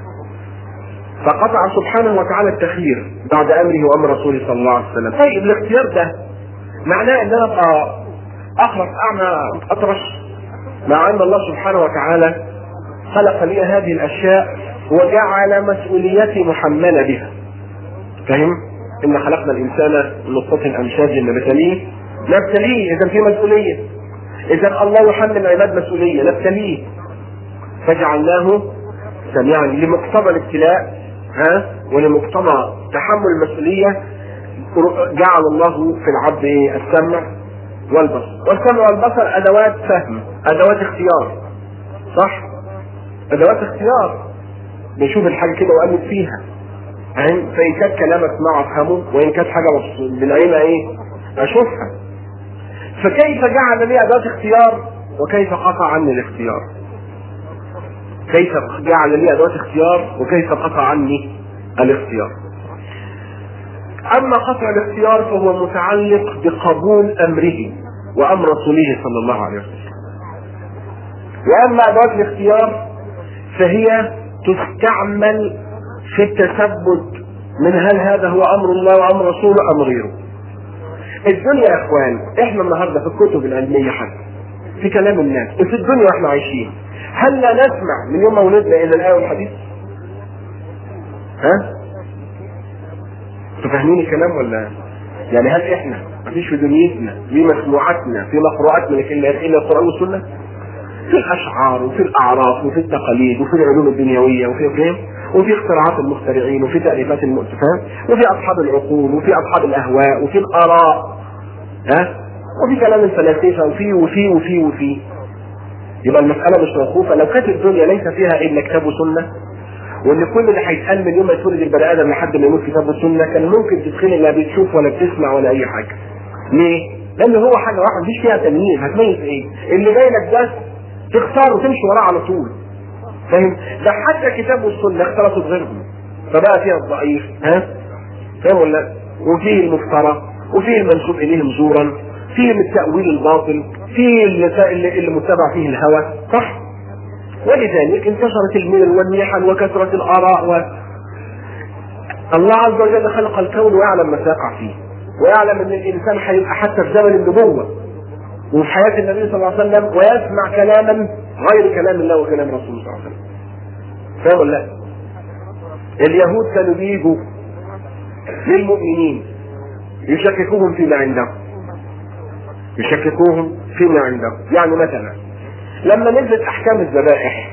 فقطع سبحانه وتعالى التخيير بعد امره وامر رسوله صلى الله عليه وسلم طيب الاختيار ده معناه ان انا ابقى اخرس اعمى اطرش مع ان الله سبحانه وتعالى خلق لي هذه الاشياء وجعل مسؤوليتي محمله بها فاهم ان خلقنا الانسان من نطفه امشاج نبتليه نبتليه اذا في مسؤوليه اذا الله يحمل العباد مسؤوليه نبتليه فجعلناه سميعا لمقتضى الابتلاء ها ولمقتضى تحمل المسؤوليه جعل الله في العبد السمع والبصر والسمع والبصر ادوات فهم ادوات اختيار صح ادوات اختيار بنشوف الحاجه كده وامن فيها فاهم فان كانت كلام اسمعه افهمه وان كانت حاجه بالعين ايه اشوفها فكيف جعل لي ادوات اختيار وكيف قطع عني الاختيار كيف جعل لي ادوات اختيار وكيف قطع عني الاختيار اما قطع الاختيار فهو متعلق بقبول امره وامر رسوله صلى الله عليه وسلم واما ادوات الاختيار فهي تستعمل في التثبت من هل هذا هو امر الله وامر رسوله ام غيره الدنيا يا اخوان احنا النهارده في الكتب العلميه حتى في كلام الناس وفي الدنيا واحنا عايشين هل لا نسمع من يوم ما ولدنا الى الايه والحديث؟ ها؟ انتوا فاهمين الكلام ولا يعني هل احنا مفيش في دنيتنا في مسموعاتنا في مقروءاتنا الا الا القران والسنه؟ في الاشعار وفي الاعراف وفي التقاليد وفي العلوم الدنيويه وفي فهم وفي اختراعات المخترعين وفي تاليفات المؤلفات وفي اصحاب العقول وفي اصحاب الاهواء وفي الاراء ها وفي كلام الفلاسفه وفي وفي وفي وفي يبقى المساله مش موقوفه لو كانت الدنيا ليس فيها الا كتاب وسنه وان كل اللي هيتقال من يوم ما يتولد البني ادم لحد ما يموت كتاب وسنه كان ممكن تتخيل لا بتشوف ولا بتسمع ولا اي حاجه. ليه؟ لان هو حاجه واحده مفيش فيها تمييز هتميز ايه؟ اللي جاي لك ده تختار وتمشي وراه على طول. فاهم؟ ده حتى كتاب والسنه اختلطوا بغيرهم. فبقى فيها الضعيف ها؟ فاهم ولا؟ وفيه المفترى وفيه المنسوب اليهم زورا فيه التاويل الباطل فيه اللي, اللي متبع فيه الهوى صح؟ ولذلك انتشرت الملل والمحن وكثرة الآراء و... الله عز وجل خلق الكون ويعلم ما سيقع فيه ويعلم ان الانسان هيبقى حتى في زمن النبوة وفي حياة النبي صلى الله عليه وسلم ويسمع كلاما غير كلام الله وكلام رسوله صلى الله عليه وسلم فاهم ولا اليهود كانوا بيجوا للمؤمنين يشككوهم فيما عندهم يشككوهم فيما عندهم يعني مثلا لما نزلت احكام الذبائح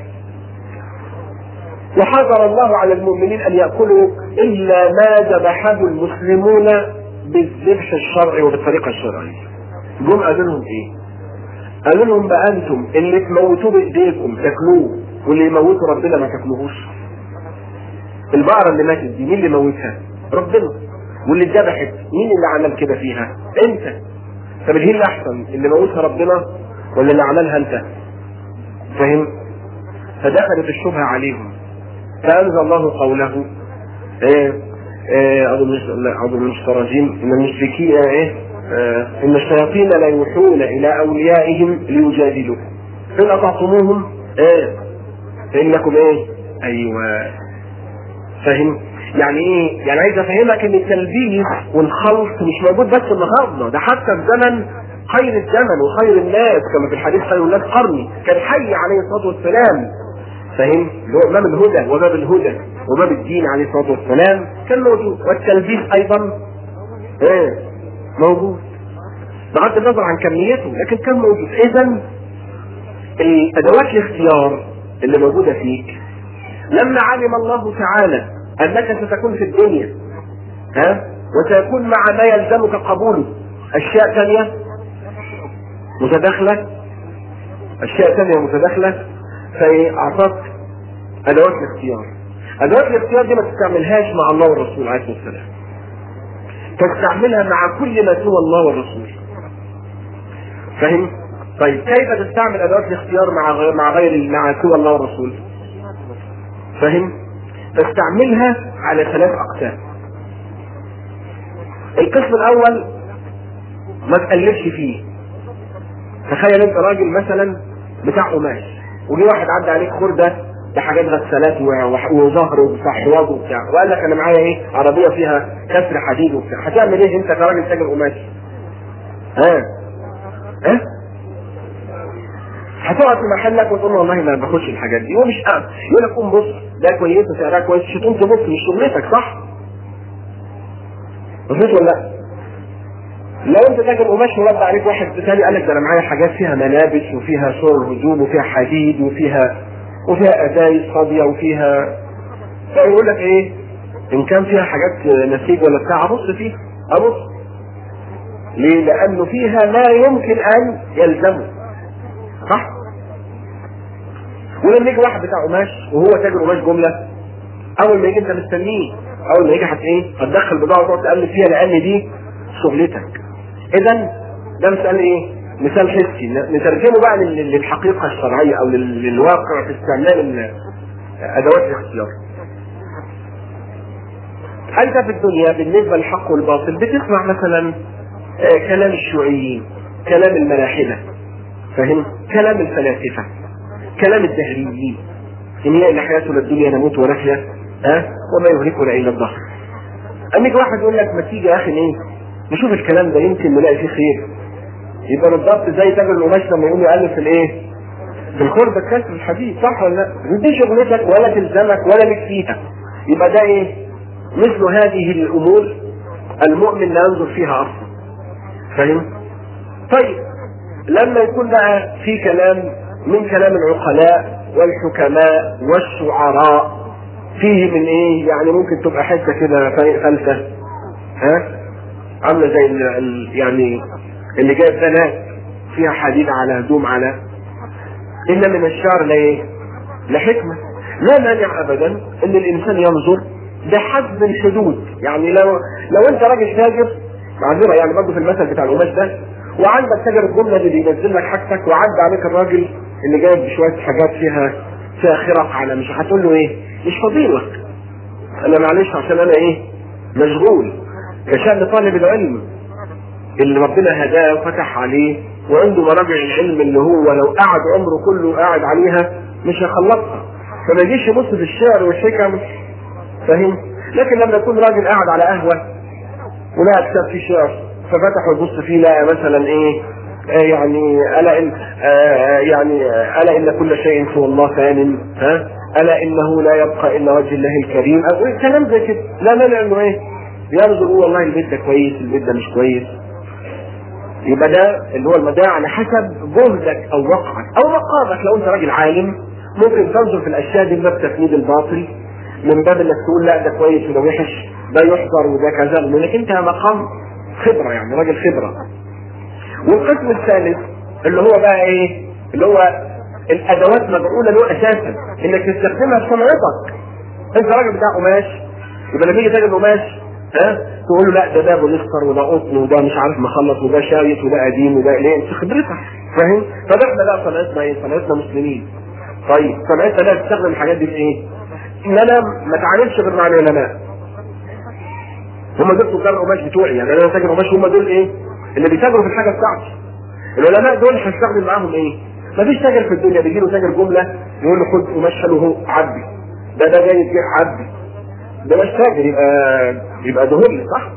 وحذر الله على المؤمنين ان ياكلوا الا ما ذبحه المسلمون بالذبح الشرعي وبالطريقه الشرعيه. جم قالوا لهم ايه؟ قالوا لهم بقى انتم اللي تموتوه بايديكم تاكلوه واللي يموتوا ربنا ما تاكلوهوش. البقره اللي ماتت دي مين اللي موتها؟ ربنا. واللي اتذبحت مين اللي عمل كده فيها؟ انت. طب اللي هي اللي احسن اللي موتها ربنا ولا اللي عملها انت؟ فهم؟ فدخلت الشبهة عليهم فأنزل الله قوله ايه ايه أعوذ من الشيطان إن المشركين ايه اه إن الشياطين لا يوحون إلى أوليائهم ليجادلوا فإن أطعتموهم ايه فإنكم ايه أيوه فاهم يعني ايه يعني عايز افهمك ان التلبيس والخلط مش موجود بس النهارده ده حتى في زمن خير الزمن وخير الناس كما في الحديث خير الناس قرني كان حي عليه الصلاه والسلام فاهم اللي هو امام الهدى وباب الهدى وباب الدين عليه الصلاه والسلام كان موجود والتلبيس ايضا ايه موجود بغض النظر عن كميته لكن كان موجود اذا ادوات الاختيار اللي موجوده فيك لما علم الله تعالى انك ستكون في الدنيا ها وسيكون مع ما يلزمك قبوله اشياء ثانيه متداخله اشياء ثانيه متداخله فاعطاك ادوات الاختيار ادوات الاختيار دي ما تستعملهاش مع الله والرسول عليه الصلاه والسلام تستعملها مع كل ما سوى الله والرسول فاهم طيب كيف تستعمل ادوات الاختيار مع غير مع غير مع سوى الله والرسول فاهم تستعملها على ثلاث اقسام القسم الاول ما تقلبش فيه تخيل انت راجل مثلا بتاع قماش وجي واحد عدى عليك خرده بحاجات غسالات وظهر وبتاع حواض وبتاع وقال لك انا معايا ايه عربيه فيها كسر حديد وبتاع هتعمل ايه انت كراجل تاجر قماش؟ ها؟ ها؟ هتقعد في محلك وتقول له والله ما باخدش الحاجات دي هو مش قاعد يقول لك قوم بص ده كويسه سعرها كويس مش هتقوم تبص مش شغلتك صح؟ مفيش ولا لا؟ لو انت تاجر قماش ورد عليك واحد تاني قال لك ده انا معايا حاجات فيها ملابس وفيها صور هدوم وفيها حديد وفيها وفيها ازايز فاضيه وفيها فيقول لك ايه ان كان فيها حاجات نسيج ولا بتاع ابص فيها ابص ليه؟ لانه فيها ما يمكن ان يلزمه صح؟ ولما يجي واحد بتاع قماش وهو تاجر قماش جمله اول ما يجي انت مستنيه اول ما يجي هت ايه؟ هتدخل بضاعه وتقعد تقلب فيها لان دي شغلتك اذا ده مثال ايه؟ مثال حسي نترجمه بقى للحقيقه الشرعيه او للواقع في استعمال ادوات الاختيار. انت في الدنيا بالنسبه للحق والباطل بتسمع مثلا كلام الشيوعيين، كلام الملاحده، فاهم؟ كلام الفلاسفه، كلام الدهريين. ان هي حياتنا الدنيا نموت ونحيا ها وما يهلكنا الا الدهر. اما يجي واحد يقول لك ما تيجي يا اخي ايه؟ نشوف الكلام ده يمكن نلاقي فيه خير يبقى بالضبط زي تاجر القماش لما يقوم يالف في الايه؟ في الخرده كسر الحديد صح ولا لا؟ دي شغلتك ولا تلزمك ولا لك فيها يبقى ده ايه؟ مثل هذه الامور المؤمن لا ينظر فيها اصلا فاهم طيب لما يكون بقى في كلام من كلام العقلاء والحكماء والشعراء فيه من ايه يعني ممكن تبقى حته كده فلسه ها عامله زي ال ال يعني اللي جايب بنات فيها حديد على هدوم على ان من الشعر لا ايه لحكمه لا مانع ابدا ان الانسان ينظر بحسب الحدود يعني لو لو انت راجل تاجر معذره يعني برضه في المثل بتاع القماش ده وعندك تاجر الجمله اللي بينزل لك حاجتك وعدى عليك الراجل اللي جايب شويه حاجات فيها فيها خرق على مش هتقول له ايه؟ مش فضيلك انا معلش عشان انا ايه؟ مشغول كشأن طالب العلم اللي ربنا هداه وفتح عليه وعنده مراجع العلم اللي هو لو قعد عمره كله قاعد عليها مش هيخلصها فما يجيش يبص في الشعر والحكم فاهم؟ لكن لما يكون راجل قاعد على قهوه ولقى كتاب فيه شعر ففتح ويبص فيه لقى مثلا ايه آه يعني الا ان آه يعني آه الا ان كل شيء سوى الله فان ها الا انه لا يبقى الا وجه الله الكريم او كلام زي كده لا مانع انه ايه يرجو يقول والله البيت ده كويس البيت ده مش كويس يبقى ده اللي هو المداع على حسب جهدك او وقعك او مقامك لو انت راجل عالم ممكن تنظر في الاشياء دي من باب تفنيد الباطل من باب انك تقول لا ده كويس وده وحش ده يحضر وده كذا لانك انت مقام خبره يعني راجل خبره والقسم الثالث اللي هو بقى ايه؟ اللي هو الادوات مجعوله له اساسا انك تستخدمها في صنعتك انت راجل بتاع قماش يبقى لما تيجي تاجر قماش ها تقول له لا ده ده بوليستر وده قطن وده مش عارف مخلط وده شايط وده قديم وده ليه انت خبرتك فاهم؟ طب احنا لا صنعتنا ايه؟ صنعتنا مسلمين طيب صنعتنا لا تستخدم الحاجات دي في ايه؟ ان انا ما اتعاملش غير مع العلماء هم دول تجار القماش بتوعي يعني انا تاجر قماش هم دول ايه؟ اللي بيتاجروا في الحاجه بتاعتي العلماء دول هستخدم معاهم ايه؟ مفيش تاجر في الدنيا بيجي له تاجر جمله يقول له خد قماش حلو اهو عبي ده ده جاي يبيع عبي ده مش تاجر يبقى يبقى دهولي صح؟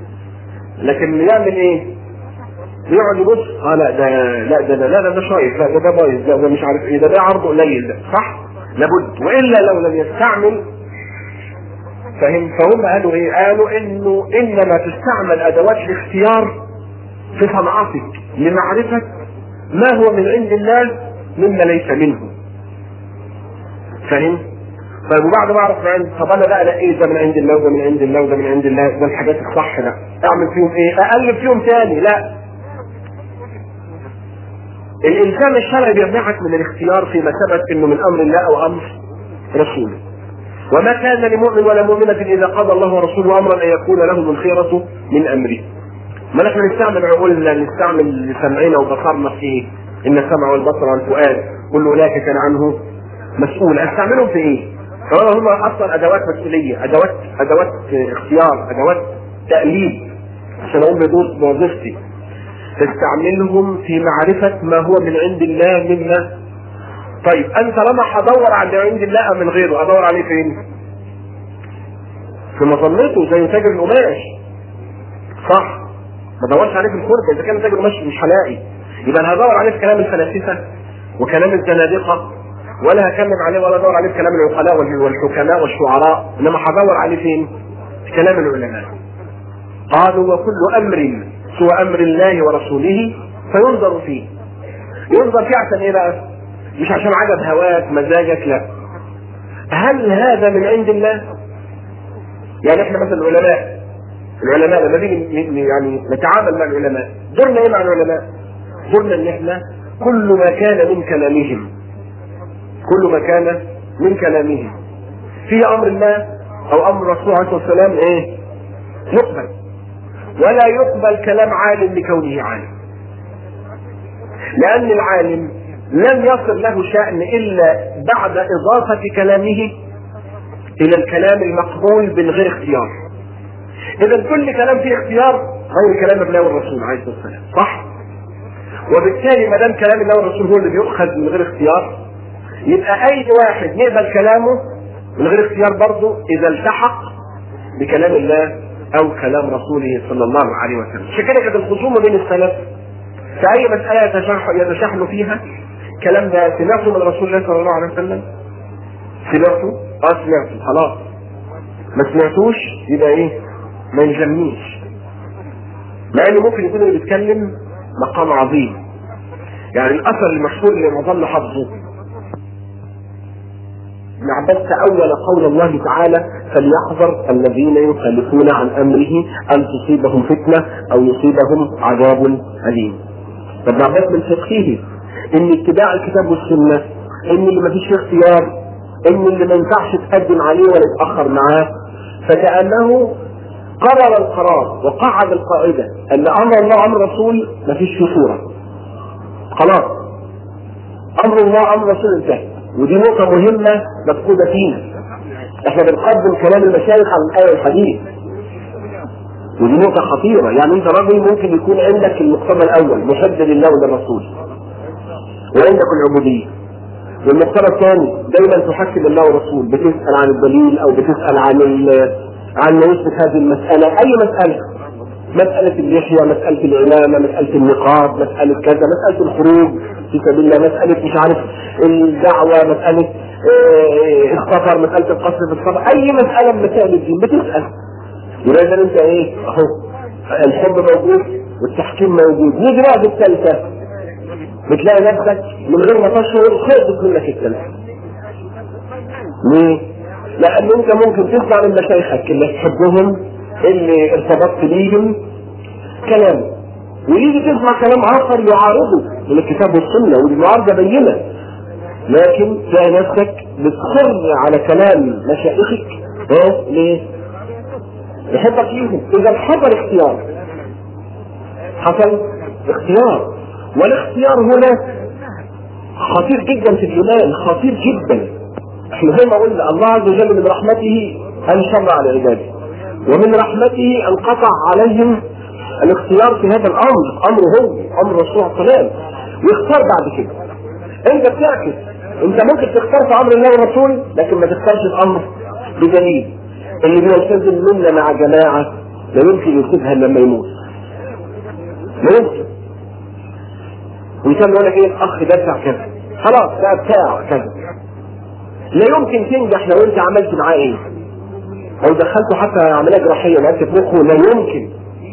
لكن يعمل ايه؟ يقعد يبص اه لا ده لا ده ده لا ده ده شايف لا ده ده بايظ ده ده مش عارف ايه ده ده عرضه قليل ده صح؟ لابد والا لو لم يستعمل فهم فهم قالوا ايه؟ قالوا انه انما تستعمل ادوات الاختيار في صنعتك لمعرفة ما هو من عند الله مما ليس منه فاهم؟ طيب وبعد ما اعرف من عند طب انا بقى لا ايه ده من عند الله وده من عند الله وده من عند الله ده الحاجات الصح لا اعمل فيهم ايه؟ اقلب فيهم تاني لا الانسان الشرعي بيمنعك من الاختيار فيما ثبت انه من امر الله او امر رسوله وما كان لمؤمن ولا مؤمنة إذا قضى الله ورسوله أمرا أن يكون لهم الخيرة من أمره. ما نحن نستعمل عقولنا نستعمل سمعنا وبصرنا في إيه؟ إن السمع والبصر والفؤاد كل أولئك كان عنه مسؤول، أستعملهم في إيه؟ طالما هم أصلا أدوات مسؤولية، أدوات أدوات اختيار، أدوات تأليف عشان أقوم بدور بوظيفتي. تستعملهم في معرفة ما هو من عند الله مما طيب انت لما هدور على عند الله من غيره ادور عليه فين؟ في مظلته زي تاجر القماش صح ما ادورش عليه في الخرده اذا كان تاجر قماش مش هلاقي يبقى انا هدور عليه في كلام الفلاسفه وكلام الزنادقه ولا هكمل عليه ولا ادور عليه في كلام العقلاء والحكماء والشعراء انما هدور عليه فين؟ في كلام العلماء قالوا وكل امر سوى امر الله ورسوله فينظر فيه ينظر فيه عشان ايه بقى؟ مش عشان عجب هواك مزاجك لا هل هذا من عند الله يعني احنا مثلا العلماء العلماء لما نيجي يعني نتعامل مع العلماء دورنا ايه مع العلماء دورنا ان احنا كل ما كان من كلامهم كل ما كان من كلامهم في امر الله او امر الرسول عليه الصلاه والسلام ايه يقبل ولا يقبل كلام عالم لكونه عالم لان العالم لم يصل له شأن إلا بعد إضافة كلامه إلى الكلام المقبول من غير اختيار. إذا كل كلام فيه اختيار غير كلام الله والرسول عليه الصلاة والسلام، صح؟ وبالتالي ما دام كلام الله والرسول هو اللي بيؤخذ من غير اختيار يبقى أي واحد يقبل كلامه من غير اختيار برضه إذا التحق بكلام الله أو كلام رسوله صلى الله عليه وسلم. عشان كده كانت الخصومة بين السلف في أي مسألة يتشحن فيها الكلام ده سمعته من رسول الله صلى الله عليه وسلم سمعته اه سمعته خلاص ما سمعتوش يبقى ايه ما يلزمنيش مع انه ممكن يكون اللي بيتكلم مقام عظيم يعني الاثر المشهور اللي معظمنا حافظه ابن عباس تأول قول الله تعالى فليحذر الذين يخالفون عن امره ان تصيبهم فتنه او يصيبهم عذاب اليم. فابن عباس من فقهه ان اتباع الكتاب والسنه ان اللي ما فيش فيه اختيار ان اللي ما ينفعش تقدم عليه ولا تتاخر معاه فكانه قرر القرار وقعد القاعده ان امر الله امر رسول ما فيش فيه صوره. خلاص امر الله امر رسول انتهى ودي نقطة مهمة مفقودة فينا. احنا بنقدم كلام المشايخ على الآية والحديث. ودي نقطة خطيرة، يعني أنت راجل ممكن يكون عندك المقتضى الأول محب لله وللرسول. وعندك العبودية. والمقتضى الثاني دايما تحكم الله والرسول، بتسأل عن الدليل أو بتسأل عن عن ما يثبت هذه المسألة، أي مسألة. مسألة اللحية، مسألة العمامة، مسألة النقاب، مسألة كذا، مسألة الخروج في سبيل الله، مسألة مش عارف الدعوة، مسألة اه السفر، مسألة القصر في السفر، أي مسألة من مسائل الدين بتسأل. ولازم أنت إيه؟ أهو الحب موجود والتحكيم موجود، نيجي بقى في الثالثة بتلاقي نفسك من غير ما تشعر خرجت منك الثالثة. ليه؟ لأن أنت ممكن تسمع من مشايخك اللي تحبهم اللي ارتبطت بيهم كلام ويجي تسمع كلام اخر يعارضه من الكتاب والسنه والمعارضه بينه لكن تلاقي نفسك بتصر على كلام مشايخك اه ليه؟ يحبك ليهم اذا حصل اختيار حصل اختيار والاختيار هنا خطير جدا في الايمان خطير جدا احنا زي ما قلنا الله عز وجل من رحمته ان شرع على عباده ومن رحمته ان قطع عليهم الاختيار في هذا الامر امر هو امر الرسول عليه السلام ويختار بعد كده انت بتعكس انت ممكن تختار في امر الله والرسول لكن ما تختارش في امر بدليل اللي بيلتزم منا مع جماعه لا يمكن يسيبها لما يموت لا يمكن ويسمى يقول لك ايه الاخ ده بتاع كذا خلاص ده بتاع كذا لا يمكن تنجح لو انت عملت معاه ايه لو دخلته حتى عمليه جراحيه لقيت في مخه لا يمكن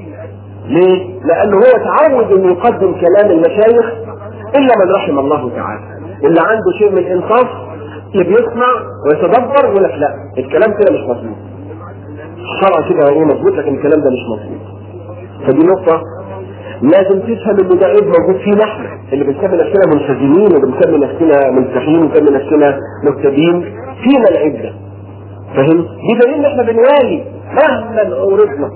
ليه؟ لانه هو تعود انه يقدم كلام المشايخ الا من رحم الله تعالى اللي عنده شيء من الانصاف اللي بيسمع ويتدبر ويقول لك لا الكلام كده مش مظبوط الشرع كده هو مظبوط لكن الكلام ده مش مظبوط فدي نقطة لازم تفهم ان ده عيب موجود فينا احنا اللي بنسمي نفسنا ملتزمين وبنسمي نفسنا ملتحين وبنسمي نفسنا مهتدين فينا العيب ده فاهم؟ دي دليل ان احنا بنوالي مهما عورضنا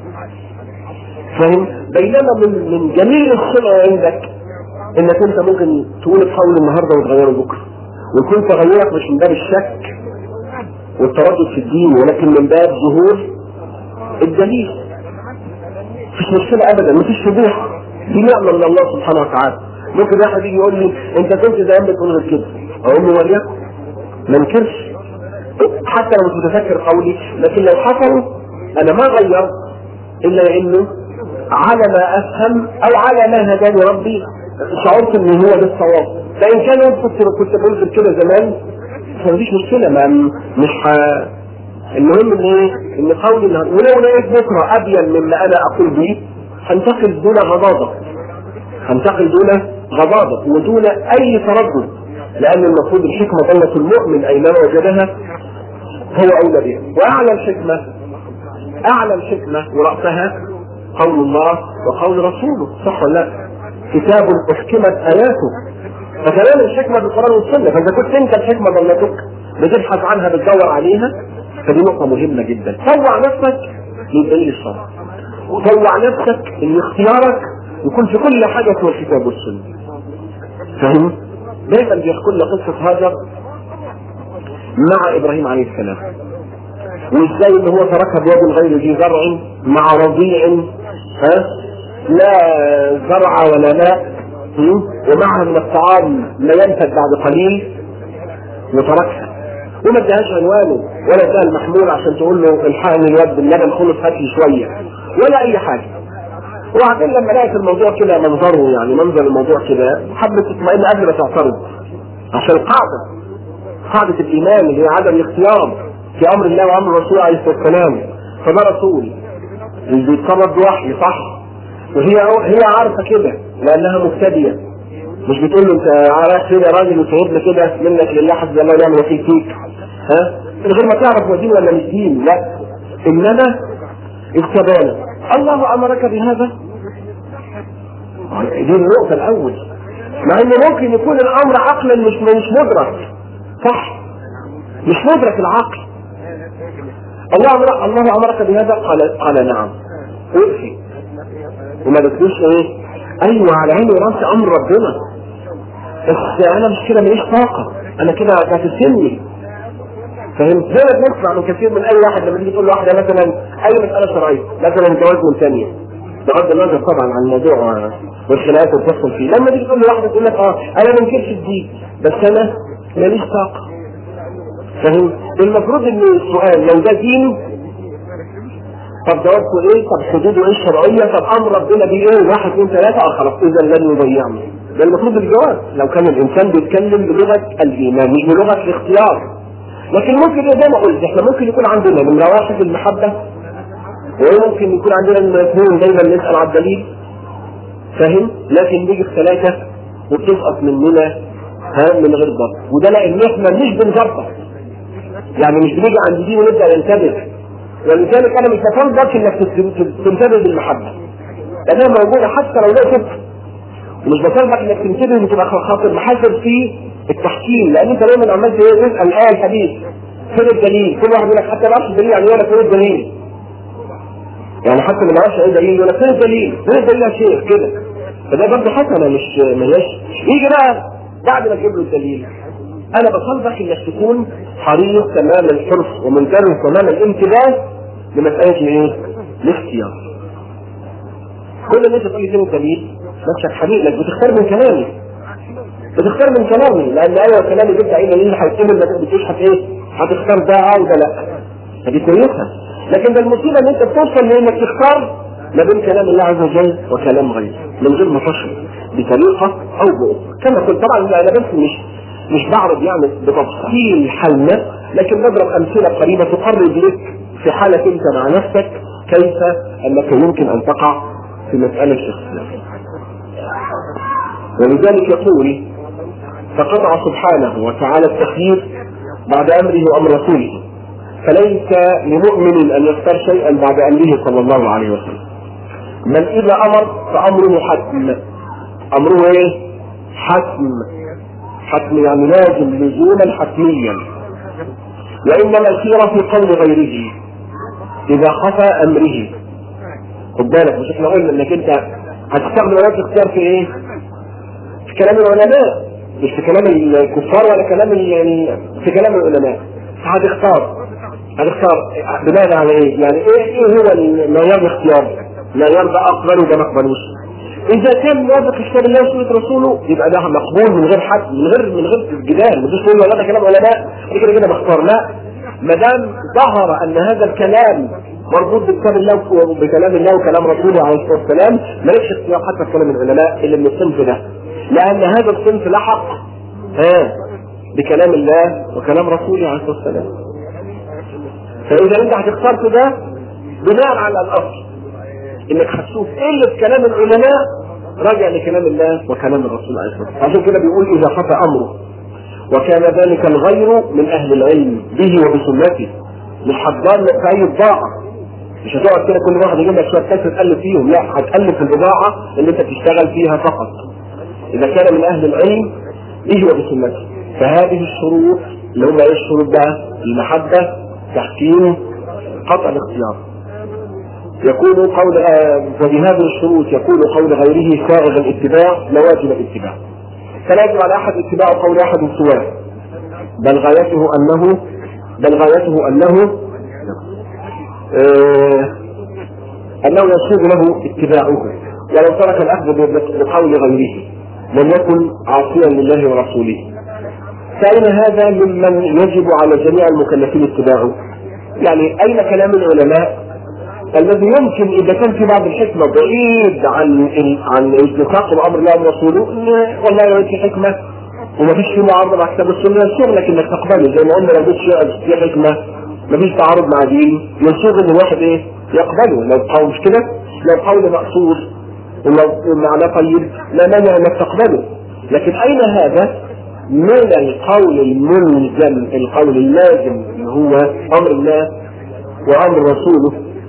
فاهم؟ بينما من من جميل الصنع عندك انك انت ممكن تقول تحاول النهارده وتغيره بكره ويكون تغيرك مش من باب الشك والتردد في الدين ولكن من باب ظهور الدليل مفيش مشكلة ابدا مفيش فضيحة دي نعمة من الله سبحانه وتعالى ممكن واحد يجي يقول لي انت كنت زمان بتقول غير كده اقول له وليكن ما انكرش حتى لو مش متذكر قولي لكن لو حصل انا ما غيرت الا لانه على ما افهم او على ما هداني ربي شعرت ان هو ده الصواب فان كان كنت كنت بقول غير كده زمان فمفيش مشكله ما مش ح... المهم ان ايه ان قولي النهارده ولو لقيت بكره ابين مما انا اقول به هنتقل دون غضاضه هنتقل دون غضاضه ودون اي تردد لان المفروض الحكمه ضلت المؤمن اينما وجدها هو اولى بها واعلى الحكمه اعلى الحكمه وراسها قول الله وقول رسوله صح ولا لا؟ كتاب احكمت اياته فكلام الحكمه بالقران والسنه فاذا كنت انت الحكمه ضلتك بتبحث عنها بتدور عليها فدي نقطة مهمة جدا طوع نفسك للدليل الشرعي وطوع نفسك ان اختيارك يكون في كل حاجة هو الكتاب والسنة فاهم؟ دايما بيحكوا لنا قصة هاجر مع ابراهيم عليه السلام وازاي ان هو تركها بواد غير ذي زرع مع رضيع ها لا زرع ولا ماء ومعها من الطعام لا ينفد بعد قليل وتركها وما ادهاش عنوانه ولا اداها المحمول عشان تقول له الحقني الواد باللبن خلص هات لي شويه ولا اي حاجه وبعدين لما لقيت الموضوع كده منظره يعني منظر الموضوع كده حبت تطمئن قبل ما تعترض عشان قاعده قاعده الايمان اللي هي عدم الاختيار في امر الله وامر الرسول عليه الصلاه والسلام فده رسول اللي بيتصرف بوحي صح وهي هي عارفه كده لانها مبتديه مش بتقول له انت رايح فين يا راجل وتهب كده منك لله حسب الله ونعم الوكيل فيك ها من غير ما تعرف هو دين ولا مش دين لا انما الكبالة الله امرك بهذا دي النقطة الأول مع إن ممكن يكون الأمر عقلا مش مش مدرك صح مش مدرك العقل الله أمر الله أمرك بهذا قال قال نعم وقفي وما قلتلوش إيه أيوه على عيني وراسي أمر ربنا بس أنا مش كده ماليش طاقة أنا كده هتسلني فهمت؟ زي ما بنسمع من كثير من اي واحد لما تيجي تقول لواحده مثلا اي مساله شرعيه مثلا الجواز من ثانيه بغض النظر طبعا عن الموضوع والخلافات اللي بتحصل فيه لما تيجي تقول لواحده تقول لك اه انا ما انكرش الدين بس انا ماليش طاقه فاهم؟ المفروض ان السؤال لو ده دين طب جوابته ايه؟ طب حدوده ايه الشرعيه؟ طب امر ربنا بيه ايه؟ واحد اثنين ثلاثه اه خلاص اذا لن يضيعني. ده المفروض الجواب لو كان الانسان بيتكلم بلغه الايمان مش بلغه الاختيار. لكن ممكن زي ما قلت احنا ممكن يكون عندنا نمره واحد المحبه وممكن يكون عندنا نمره اثنين دايما نسال على الدليل فاهم؟ لكن نيجي في ثلاثه وبتسقط مننا ها من غير ضبط وده لان احنا مش بنظبط يعني مش بنيجي عند دي ونبدا ننتبه ولذلك انا مش بطالبك انك تنتبه بالمحبه لانها موجوده حتى لو لا صدق ومش بطالبك انك تنتبه وتبقى خاطر محاسب في التحكيم لان انت دايما عمال تسال الايه الحديث فين الدليل؟ كل واحد يقول لك حتى ما يعرفش الدليل يعني يقول لك فين الدليل؟ يعني حتى اللي ما يعرفش ايه دليل يقول لك فين الدليل؟ فين الدليل يا شيخ كده فده برضه حسنه مش ملهاش يجي بقى بعد ما تجيب له الدليل انا بطالبك انك تكون حريص تمام الحرص ومنتبه تمام الانتباه لمساله ايه؟ الاختيار. كل اللي انت تقول لي فين الدليل نفسك حبيب لك بتختار من كلامي. بتختار من كلامي لان ايوه كلامي جبت عين اللي هيتقبل ما تقولش هت ايه؟ هتختار ده اه وده لا. فدي كويسه. لكن ده المصيبه ان انت بتوصل لانك تختار ما بين كلام الله عز وجل وكلام غيره من غير ما تشرب بطريقه او باخرى. كما قلت طبعا انا بس مش مش بعرض يعني بتفصيل حالنا لكن بضرب امثله قريبه تقرب لك في حالك انت مع نفسك كيف انك يمكن ان تقع في مساله شخصيه. ولذلك يقول فقطع سبحانه وتعالى التخيير بعد امره وامر رسوله فليس لمؤمن ان يختار شيئا بعد امره صلى الله عليه وسلم. من اذا امر فامره حتم. امره ايه؟ حتم حتم يعني لازم لزوما حتميا وانما الخيرة في قول غيره اذا خفى امره خد بالك مش احنا قلنا انك انت هتستخدم اداه اختيار في ايه؟ في كلام العلماء مش في كلام الكفار ولا كلام يعني في كلام العلماء هتختار هتختار بناء على ايه؟ يعني ايه ايه هو معيار الاختيار؟ معيار ده اقبل وده ما اقبلوش اذا كان موافق كتاب الله وسنه رسوله يبقى ده مقبول من غير حد من غير من غير جدال مش تقول والله ده كلام علماء كده كده بختار لا ما دام ظهر ان هذا الكلام مربوط بكتاب الله وبكلام الله وكلام رسوله عليه الصلاه والسلام مالكش اختيار حتى في كلام العلماء اللي من الصنف ده لان هذا الصنف لحق ها بكلام الله وكلام رسوله عليه الصلاه والسلام فاذا انت هتختار في ده بناء على الاصل انك هتشوف ايه اللي في كلام العلماء راجع لكلام الله وكلام الرسول عليه الصلاه والسلام عشان كده بيقول اذا خفى امره وكان ذلك الغير من اهل العلم به وبسنته مش هتضل في اي بضاعه مش هتقعد كده كل واحد يجيب لك شويه كاس تقلب فيهم لا هتقلب في البضاعه اللي انت بتشتغل فيها فقط اذا كان من اهل العلم به وبسنته فهذه الشروط اللي هم ايه الشروط بقى المحبه تحكيم قطع الاختيار يكون قول وبهذه الشروط يكون قول غيره سائغ الاتباع لواجب الاتباع فلا يجب على احد اتباع قول احد سواه بل غايته انه بل غايته انه آه انه يسوغ له اتباعه ولو ترك الاخذ بقول غيره لم يكن عاصيا لله ورسوله فأين هذا ممن يجب على جميع المكلفين اتباعه؟ يعني أين كلام العلماء الذي يمكن اذا كان في بعض الحكمه بعيد عن عن اتفاق بامر الله ورسوله والله لو في حكمه وما فيش في معارضه مع كتاب السنه يسوغ لك انك تقبله زي ما قلنا لو جبت في حكمه ما فيش تعارض مع دين يسوغ ان الواحد ايه يقبله لو قول مش كده لو قول مقصود والمعنى طيب لا مانع انك تقبله لكن اين هذا من القول الملزم القول اللازم اللي هو امر الله وامر رسوله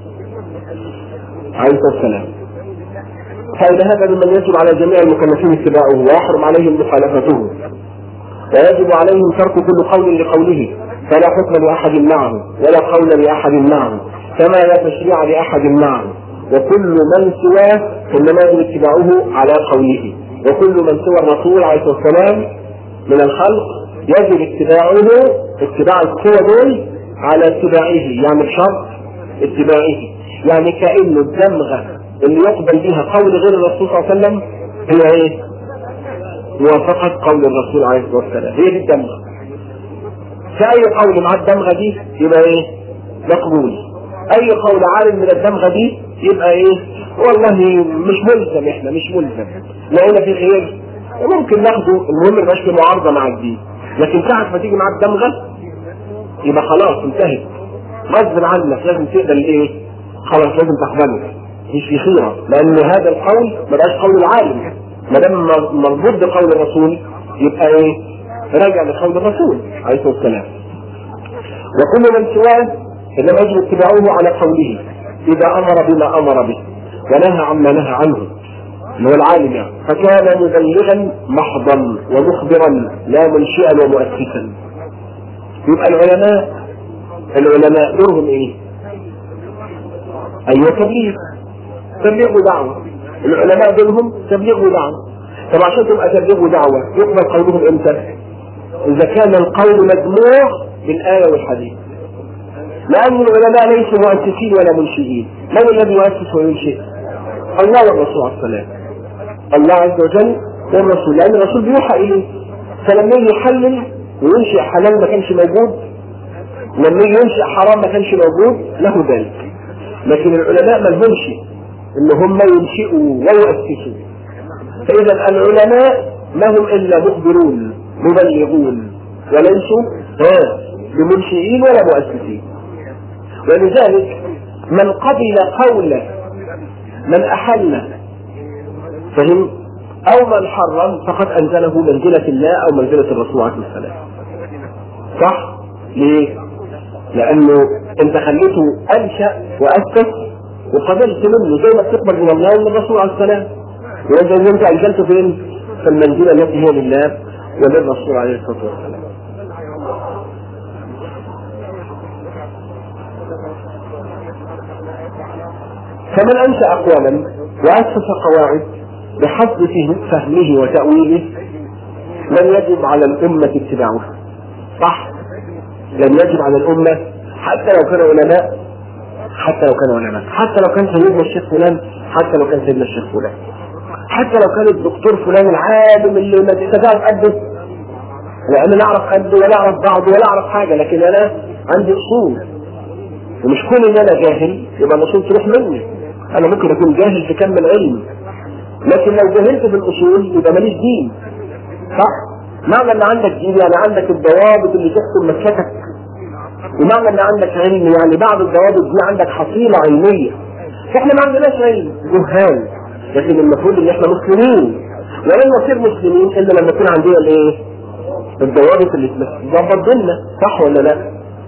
عليه الصلاه والسلام فإذا هذا ممن يجب على جميع المكلفين اتباعه ويحرم عليهم مخالفته ويجب عليهم ترك كل قول لقوله فلا حكم لأحد معه ولا قول لأحد معه كما لا تشريع لأحد معه وكل من سواه إنما يجب اتباعه على قوله وكل من سوى الرسول عليه الصلاة والسلام من الخلق يجب اتباعه اتباع السوى دول على اتباعه يعني بشرط اتباعه يعني كأنه الدمغة اللي يقبل بها قول غير الرسول صلى الله عليه وسلم هي ايه؟ موافقة قول الرسول عليه الصلاة والسلام هي دي الدمغة فأي قول مع الدمغة دي يبقى ايه؟ مقبول أي قول عالم من الدمغة دي يبقى ايه؟ والله مش ملزم احنا مش ملزم لقينا في خير ممكن ناخده المهم ميبقاش في معارضة مع الدين لكن ساعة ما تيجي مع الدمغة يبقى خلاص انتهت غصب عنك لازم تقبل ايه؟ خلاص لازم تقبله مش في خيرة لأن هذا القول ما بقاش قول العالم ما دام مربوط بقول الرسول يبقى ايه؟ راجع لقول الرسول عليه الصلاة والسلام وكل من سواه إنما يجب اتباعه على قوله إذا أمر بما أمر به ونهى عما نهى عنه اللي هو العالم يعني فكان مبلغا محضا ومخبرا لا منشئا ومؤسسا يبقى العلماء العلماء دورهم ايه؟ ايوه تبليغ تبليغ ودعوه العلماء دورهم تبليغ ودعوه طب عشان تبقى تبليغ ودعوه يقبل قولهم امتى؟ اذا كان القول مجموع بالايه والحديث لأن العلماء ليسوا مؤسسين ولا منشئين من الذي يؤسس وينشئ الله والرسول عليه السلام الله عز وجل والرسول لأن الرسول بيوحى إليه فلما يجي يحلل وينشئ حلال ما كانش موجود لما يجي ينشئ حرام ما كانش موجود له ذلك لكن العلماء ما لهمش ان هم ينشئوا ويؤسسوا فاذا العلماء ما هم الا مخبرون مبلغون وليسوا ها بمنشئين ولا مؤسسين ولذلك من قبل قول من أحل فهم أو من حرم فقد أنزله منزلة الله أو منزلة الرسول عليه السلام صح؟ ليه؟ لأنه أنت خليته أنشأ وأسس وقبلت منه زي ما بتقبل من الله ومن الرسول عليه السلام وإذا أنت أنزلته فين؟ في المنزلة التي هي لله وللرسول عليه الصلاة والسلام فمن أنشأ أقواما وأسس قواعد بحسب فهمه وتأويله لم يجب على الأمة اتباعها صح لم يجب على الأمة حتى لو كانوا علماء حتى لو كانوا علماء حتى لو كان سيدنا الشيخ فلان حتى لو كان سيدنا الشيخ فلان حتى لو كان الدكتور فلان العالم اللي ما تتجاوز قده لأن لا أعرف قده ولا أعرف بعضه ولا أعرف حاجة لكن أنا عندي أصول ومش كون إن أنا جاهل يبقى الأصول تروح مني انا ممكن اكون جاهل في كم من علم لكن لو جهلت في الاصول يبقى ماليش دين صح معنى ان عندك دين يعني عندك الضوابط اللي تحكم مسلكك ومعنى ان عندك علم يعني بعض الضوابط دي عندك حصيلة علمية فاحنا ما عندناش علم جهال لكن المفروض ان احنا مسلمين ولن نصير مسلمين الا لما يكون عندنا الايه الضوابط اللي تظبط ديننا صح ولا لا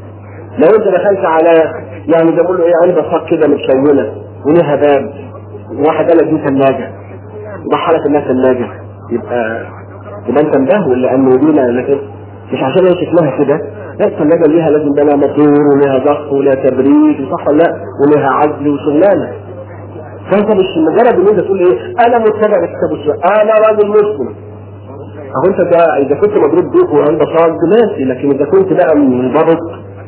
لو انت دخلت على يعني ده بقول له ايه علبه صاج كده متشونه وليها باب واحد قال لك دي ثلاجه ضحى لك انها ثلاجه يبقى يبقى انت مبهول لانه دي لكن مش عشان هي شكلها كده لا الثلاجه ليها لازم بقى لها موتور وليها ضغط وليها تبريد صح ولا لا وليها عزل وشغلانه فانت مش مجرد ان انت تقول ايه انا متبع لكتاب السنه انا راجل مسلم اهو انت ده اذا كنت مضروب بيك وعند صاد ماشي لكن اذا كنت بقى منضبط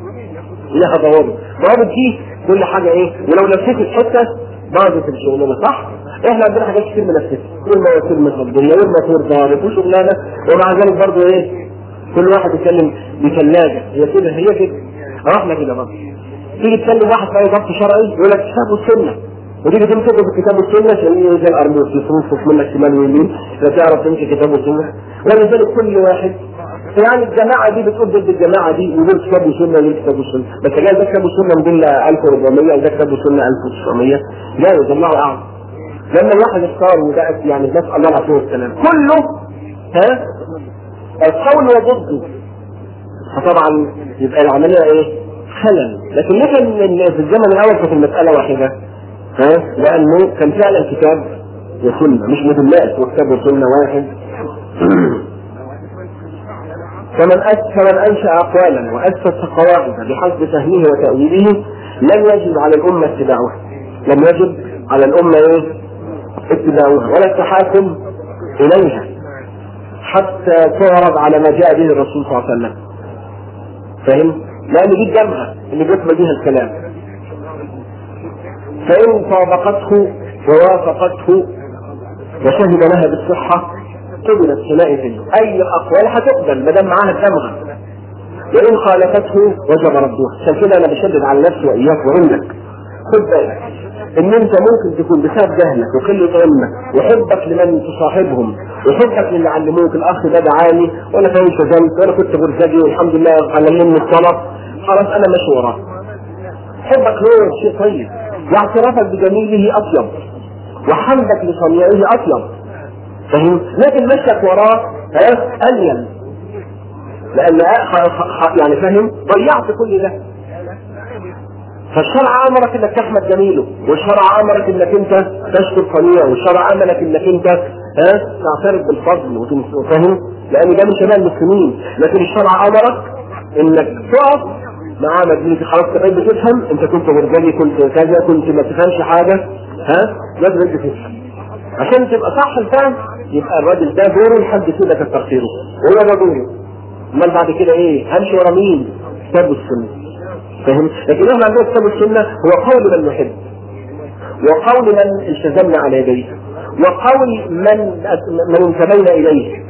لها ضوابط ضوابط دي كل حاجه ايه ولو لفيت الحته باظت الشغلانه صح احنا عندنا حاجات كتير بنفسها والمواسير متفضيه والموتور ضارب وشغلانه ومع ذلك برضه ايه كل واحد يتكلم بثلاجه هي كده هي كده احنا كده برضه تيجي تكلم واحد بقى ضبط شرعي يقول لك كتاب والسنه وتيجي تمسكه في كتاب السنه تلاقيه زي الارض يصرف منك شمال ويمين لا تعرف تمشي كتاب السنه ولذلك كل واحد يعني الجماعة دي بتقول ضد الجماعة دي ودول كتاب وسنة ودول كتاب وسنة بس جاي ده كتاب وسنة موديل 1400 وده كتاب وسنة 1900 لا يجمعوا أعظم لما الواحد اختار وبقت يعني نسال الله العافيه والسلام كله ها القول وضده فطبعا يبقى العمليه ايه؟ خلل لكن مثلا في الزمن الاول كانت المساله واحده ها لانه كان فعلا كتاب وسنه مش مدلات وكتاب وسنه واحد فمن فمن انشا اقوالا واسس قواعد بحسب فهمه وتاويله لم يجب على الامه اتباعها لم يجب على الامه ايه؟ اتباعها ولا التحاكم اليها حتى تعرض على ما جاء به الرسول صلى الله عليه وسلم فهم؟ لان دي الجامعه اللي بيكمل بها الكلام فان طابقته ووافقته وشهد لها بالصحه قبلت حينئذ اي اقوال هتقبل ما دام معاها الدمغه وان خالفته وجب ردها عشان كده انا بشدد على نفسي واياك واقول لك خد بالك ان انت ممكن تكون بسبب جهلك وقله علمك وحبك لمن تصاحبهم وحبك للي علموك الاخ ده دعاني وانا فاهم شغلت وانا كنت برزجي والحمد لله علمني الطلب خلاص انا ماشي وراه حبك له شيء طيب واعترافك بجميله اطيب وحمدك لصنيعه اطيب فاهم لكن مشيك وراه ها الين لان يعني فاهم ضيعت كل ده فالشرع امرك انك تحمد جميله والشرع امرك انك انت تشكر صنيعه والشرع امرك انك انت ها تعترف بالفضل وتفهم لان ده من شمال المسلمين لكن الشرع امرك انك تقف مع مدينة خلاص تبقى بتفهم انت كنت مرجلي كنت كذا كنت ما تفهمش حاجه ها لازم انت تفهم عشان تبقى صح الفهم يبقى الراجل ده دوره لحد كده كتر خيره وهو ده دوره امال بعد كده ايه همشي ورا مين كتاب السنه فاهم لكن احنا عندنا كتاب السنه هو قول من نحب وقول من التزمنا على يديه وقول من من انتمينا اليه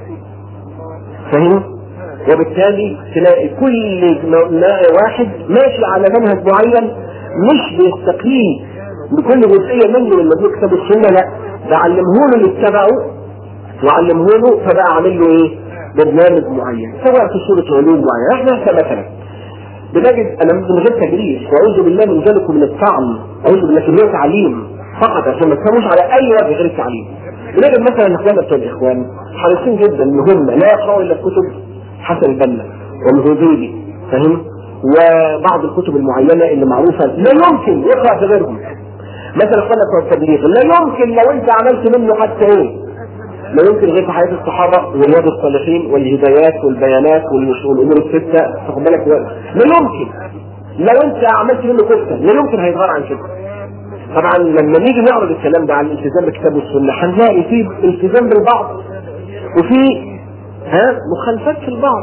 فاهم وبالتالي تلاقي كل واحد ماشي على منهج معين مش بيستقيم بكل جزئيه منه لما بيكتب السنه لا ده علمه له اللي اتبعه وعلمه له فبقى عامل له ايه؟ برنامج معين سواء في صوره علوم معينه احنا كمثلا بنجد انا من غير تجريح واعوذ بالله من ذلك من الطعن اعوذ بالله من تعليم فقط عشان ما تفهموش على اي وجه غير التعليم بنجد مثلا اخواننا بتوع الاخوان حريصين جدا ان هم لا يقرأوا الا الكتب حسن البنا والهذيلي فاهم وبعض الكتب المعينه اللي معروفه لا يمكن يقرا في غيرهم مثلا اخوانا بتوع التبليغ لا يمكن لو انت عملت منه حتى ايه لا يمكن غير في حياه الصحابه ورياض الصالحين والهدايات والبيانات والامور السته تاخد بالك لا يمكن لو انت عملت منه كفته لا يمكن هيتغير عن كده طبعا لما نيجي نعرض الكلام ده عن الالتزام بالكتاب والسنه هنلاقي فيه التزام بالبعض وفي ها مخالفات في البعض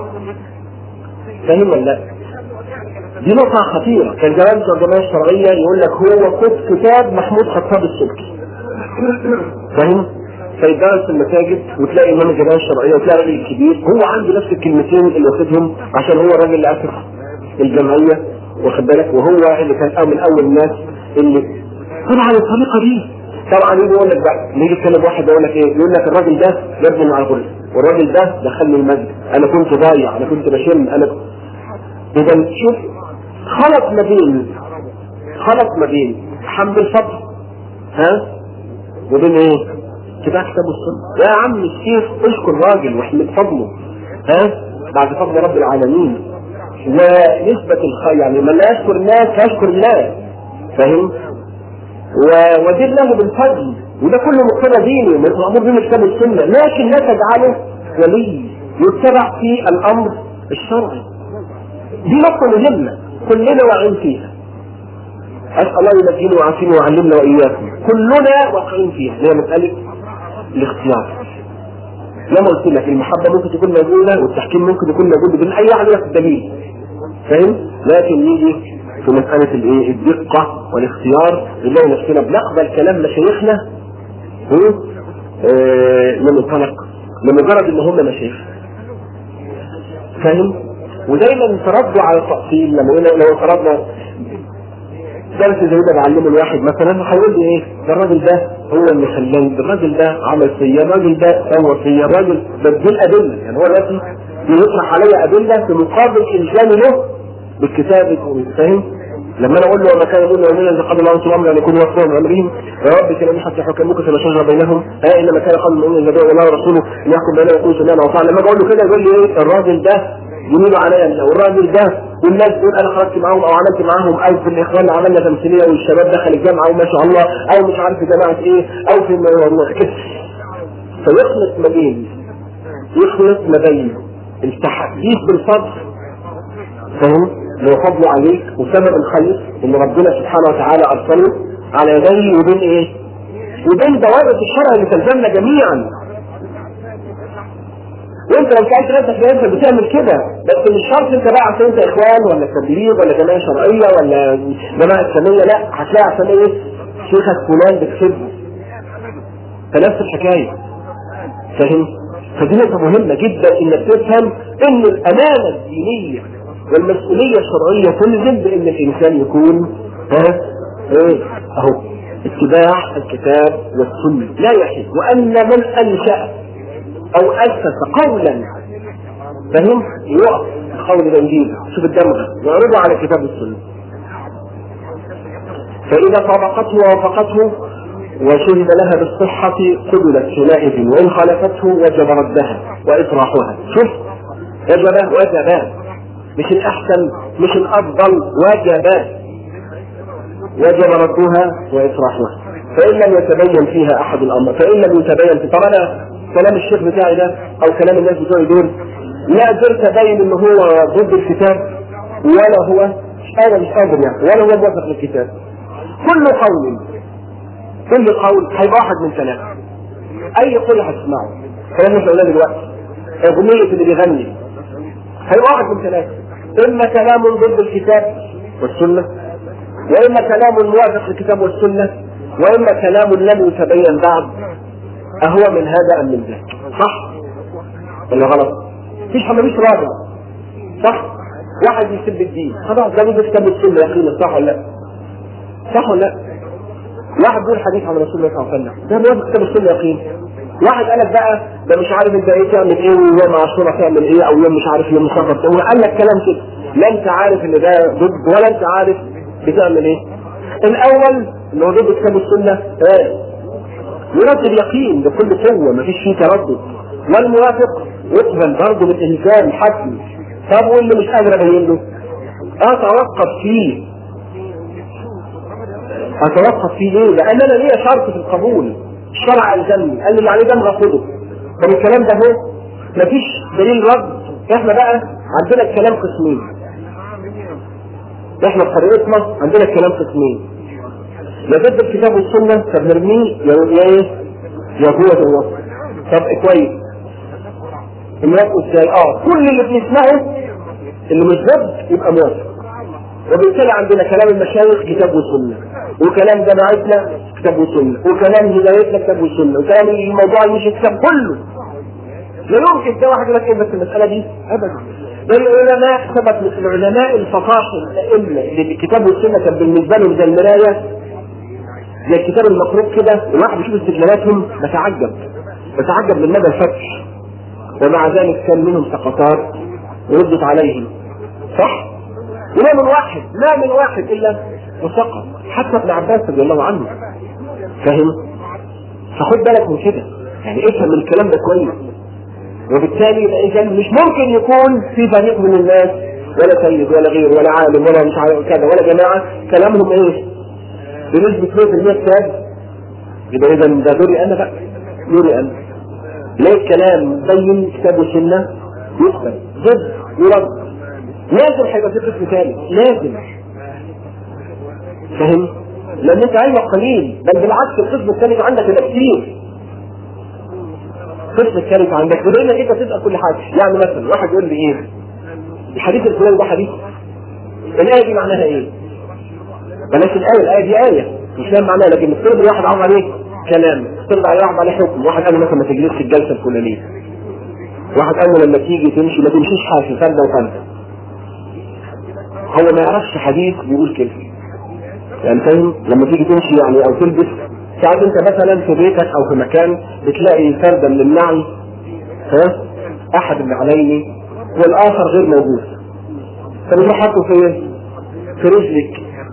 فاهم ولا لا؟ دي نقطة خطيرة كان زمان بتوع الجمعية الشرعية يقول لك هو خد كتاب محمود خطاب السبكي فاهم؟ فيدرس في المساجد وتلاقي امام الجمعيه الشرعيه وتلاقي راجل كبير هو عنده نفس الكلمتين اللي واخدهم عشان هو الراجل اللي اسس الجمعيه واخد بالك وهو اللي كان من اول الناس اللي طبعا الطريقه دي طبعا يجي يقول لك بقى يجي يتكلم واحد يقول لك ايه؟ يقول لك الراجل ده جابني مع الغرب والراجل ده دخلني المسجد انا كنت ضايع انا كنت بشم انا اذا شوف خلط ما بين خلط ما بين حمد الفضل ها وبين ايه؟ اتباع كتاب السنه يا عم الشيخ اشكر راجل واحمد فضله ها بعد فضل رب العالمين ونسبة الخير يعني من لا يشكر الناس يشكر الله فاهم؟ ودين له بالفضل وده كله مقتضى ديني مأمور به كتاب السنه لكن لا تجعله ولي يتبع في الامر الشرعي دي نقطة مهمة كلنا واقعين فيها أسأل الله ينجينا ويعافينا ويعلمنا وإياكم كلنا واقعين فيها هي مسألة الاختيار لما قلت لك المحبة ممكن تكون موجودة والتحكيم ممكن يكون موجود بدون أي واحد في الدليل فاهم؟ لكن نيجي في مسألة الايه؟ الدقة والاختيار نلاقي نفسنا بنقبل كلام مشايخنا آه من منطلق لمجرد ان هم مشايخ فاهم؟ ودايما تردوا على التأصيل لما قلنا لو فرضنا درس زي ده بعلمه الواحد مثلا هيقول لي ايه؟ ده الراجل ده هو اللي خلاني، ده الراجل ده عمل فيا، الراجل ده سوى فيا، الراجل بدل ادله، يعني هو دلوقتي بيطرح عليا ادله في مقابل الزامي له بالكتاب فاهم؟ لما انا اقول له وما كان يقول يومين اذا قبل الله الامر ان يكونوا وفروا من امرهم يا رب كلامي حتى يحكموك فيما شجر بينهم ها انما كان قبل المؤمنين اذا الله ورسوله ان يحكم بيننا ويقول سمعنا وطعنا لما اقول له كده يقول لي ايه الراجل ده يمين عليا والراجل ده والناس دول انا خرجت معاهم او عملت معاهم او في الاخوان اللي عملنا تمثيليه والشباب دخل الجامعه وما شاء الله او مش عارف في جماعه ايه او في كده فيخلط ما بين يخلط ما بين التحديث بالفضل فاهم لو فضله عليك وسبب الخير اللي ربنا سبحانه وتعالى ارسله على يديه وبين ايه؟ وبين ضوابط الشرع اللي تلزمنا جميعا وانت لو سالت نفسك انت بتعمل كده بس مش شرط انت بقى عشان انت اخوان ولا تبليغ ولا جماعه شرعيه ولا جماعه اسلاميه لا هتلاقي عشان ايه؟ شيخك فلان بتحبه فنفس الحكايه فاهم؟ فدي نقطة مهمة جدا انك تفهم ان الامانة الدينية والمسؤولية الشرعية تلزم بان الانسان يكون ها ايه اهو اتباع الكتاب والسنة لا يحل وان من انشأ او اسس قولا فهم يقف قول الانجيل شوف الدمغة يعرضه على الكتاب والسنة فاذا طابقته ووافقته وشهد لها بالصحة قبلت حينئذ وإن خالفته وجب ردها وإطراحها شوف وجب وجب مش الأحسن مش الأفضل وجب وجب ردها وإطراحها فإن لم يتبين فيها أحد الأمر فإن لم يتبين في طب أنا كلام الشيخ بتاعي ده أو كلام الناس بتوعي دول لا قدرت أبين إن هو ضد الكتاب ولا هو أنا مش قادر يعني ولا هو موافق للكتاب كل قول كل قول هيبقى واحد من ثلاثة أي قول هتسمعه كلام مش قلنا دلوقتي أغنية اللي بيغني هيبقى واحد من ثلاثة إما كلام ضد الكتاب والسنة وإما كلام موافق للكتاب والسنة وإما كلام لم يتبين بعد أهو من هذا أم من ذاك صح ولا غلط؟ مفيش حاجة مش راجع صح؟ واحد يسب الدين خلاص ده مش كتاب السنة يا أخي صح ولا لا؟ صح ولا لا؟ واحد بيقول حديث عن رسول الله صلى الله عليه وسلم ده موافق كتاب السنه يقين واحد قال لك بقى ده مش عارف انت ايه تعمل ايه ويوم عاشوراء تعمل ايه او يوم مش عارف يوم مصرف هو قال لك كلام كده لا انت عارف ان ده ضد ولا انت عارف بتعمل ايه الاول اللي هو ضد كتاب السنه ايه يرد اليقين بكل قوه مفيش فيه تردد والموافق يقبل برضه بالانسان حتمي طب واللي مش قادر ابين له اتوقف فيه اتوقف فيه ليه؟ لان انا ليا شرط في القبول الشرع الزمني قال لي اللي عليه دم خده طب الكلام ده هو مفيش دليل رد احنا بقى عندنا الكلام قسمين احنا في طريقتنا عندنا الكلام قسمين يا ضد الكتاب والسنه فبنرميه يا يا ايه؟ يا هو الوصف طب كويس الوصف ازاي؟ اه كل اللي بنسمعه اللي مش ضد يبقى موافق وبالتالي عندنا كلام المشايخ كتاب وسنه وكلام جماعتنا كتاب وسنه وكلام هدايتنا كتاب وسنه وكلام الموضوع اللي مش كتاب كله لا يمكن ده واحد يقول لك ايه بس المساله دي ابدا ده العلماء ثبت من العلماء الفصاحل الائمه اللي الكتاب والسنه كان بالنسبه لهم زي المرايه زي الكتاب المقروء كده الواحد بيشوف استدلالاتهم بتعجب بتعجب من مدى الفتح ومع ذلك كان منهم سقطات ردت عليهم صح؟ ولا من واحد ما من واحد الا وسقط حتى ابن عباس رضي الله عنه فاهم فخد بالك من كده يعني افهم الكلام ده كويس وبالتالي يبقى اذا مش ممكن يكون في فريق من الناس ولا سيد ولا غير ولا عالم ولا مش عارف كذا ولا جماعه كلامهم ايه؟ بنسبه 100% كتاب يبقى اذا ده دوري انا بقى دوري انا ليه الكلام بين كتاب وسنه يقبل ضد يرد لازم هيبقى في قسم ثالث لازم فاهم؟ لان انت علمك قليل بل بالعكس القسم الثالث عندك يبقى كتير القسم الثالث عندك بدون انك انت تسال كل حاجه يعني مثلا واحد يقول لي ايه؟ الحديث الفلاني ده حديث الايه دي معناها ايه؟ بلاش الايه الايه دي ايه مش فاهم معناها لكن الطب واحد عرض عليه كلام الطب عليه واحد عليه حكم واحد قال له مثلا ما تجلسش الجلسه الفلانيه واحد قال له لما تيجي تمشي ما تمشيش حافي فرده وفرده هو ما يعرفش حديث بيقول كده يعني فاهم لما تيجي تمشي يعني او تلبس ساعات انت مثلا في بيتك او في مكان بتلاقي فرده من النعي ها احد النعلين والاخر غير موجود فبتروح حاطه في في رجلك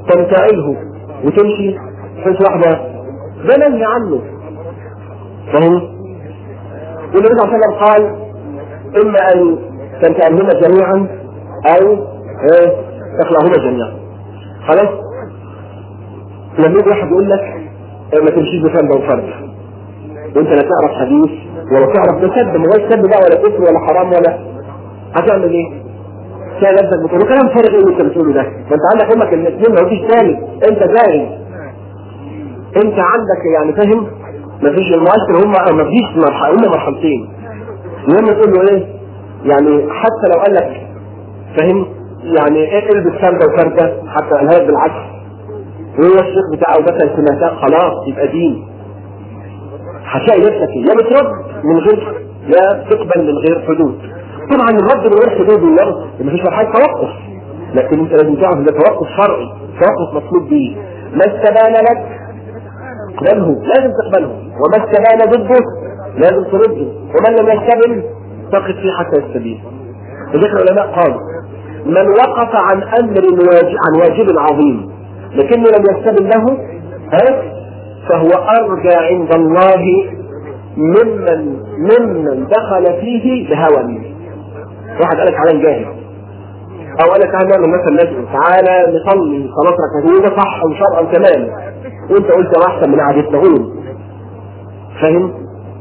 تنتعله وتمشي تحس واحدة ده منهي عنه فاهم؟ والنبي صلى الله عليه وسلم قال إما أن تنتعلهما جميعا أو إيه تخلعهما جميعا خلاص؟ لما يجي واحد يقول لك إيه ما تمشيش بفرد وفرد وانت لا تعرف حديث ولا تعرف ده سب ما هوش سب بقى ولا كفر ولا حرام ولا هتعمل ايه؟ تلاقي نفسك بتقول كلام فارغ ايه اللي انت بتقوله ده؟ ما انت عندك امك الاثنين ما فيش ثاني انت جاهل انت عندك يعني فاهم؟ ما فيش المؤثر هم ما فيش مرحله هم مرحلتين لما تقول له ايه؟ يعني حتى لو قال لك فاهم؟ يعني ايه البس فرده وفرده حتى قالها بالعكس وهو الشيخ بتاعه مثلا سمعتها خلاص يبقى دين هتلاقي نفسك يا بترد من غير يا تقبل من غير حدود طبعا الرد من غير حدود والله مفيش مرحله توقف لكن انت لازم تعرف ده توقف شرعي توقف مطلوب به ما استبان لك اقبله لازم تقبله وما استبان ضده لازم ترده ومن لم يستبن فقد فيه حتى يستبين لذلك العلماء قالوا من وقف عن امر واجب عن واجب عظيم لكنه لم يستبن له ها فهو ارجى عند الله ممن ممن دخل فيه بهوى واحد قالك تعالى نجاهد او قالك تعالى نعمل مثلا نجم تعالى نصلي صلاه ركعتين ده صح وشرعا كمان وانت قلت احسن من قعدتنا قول فاهم؟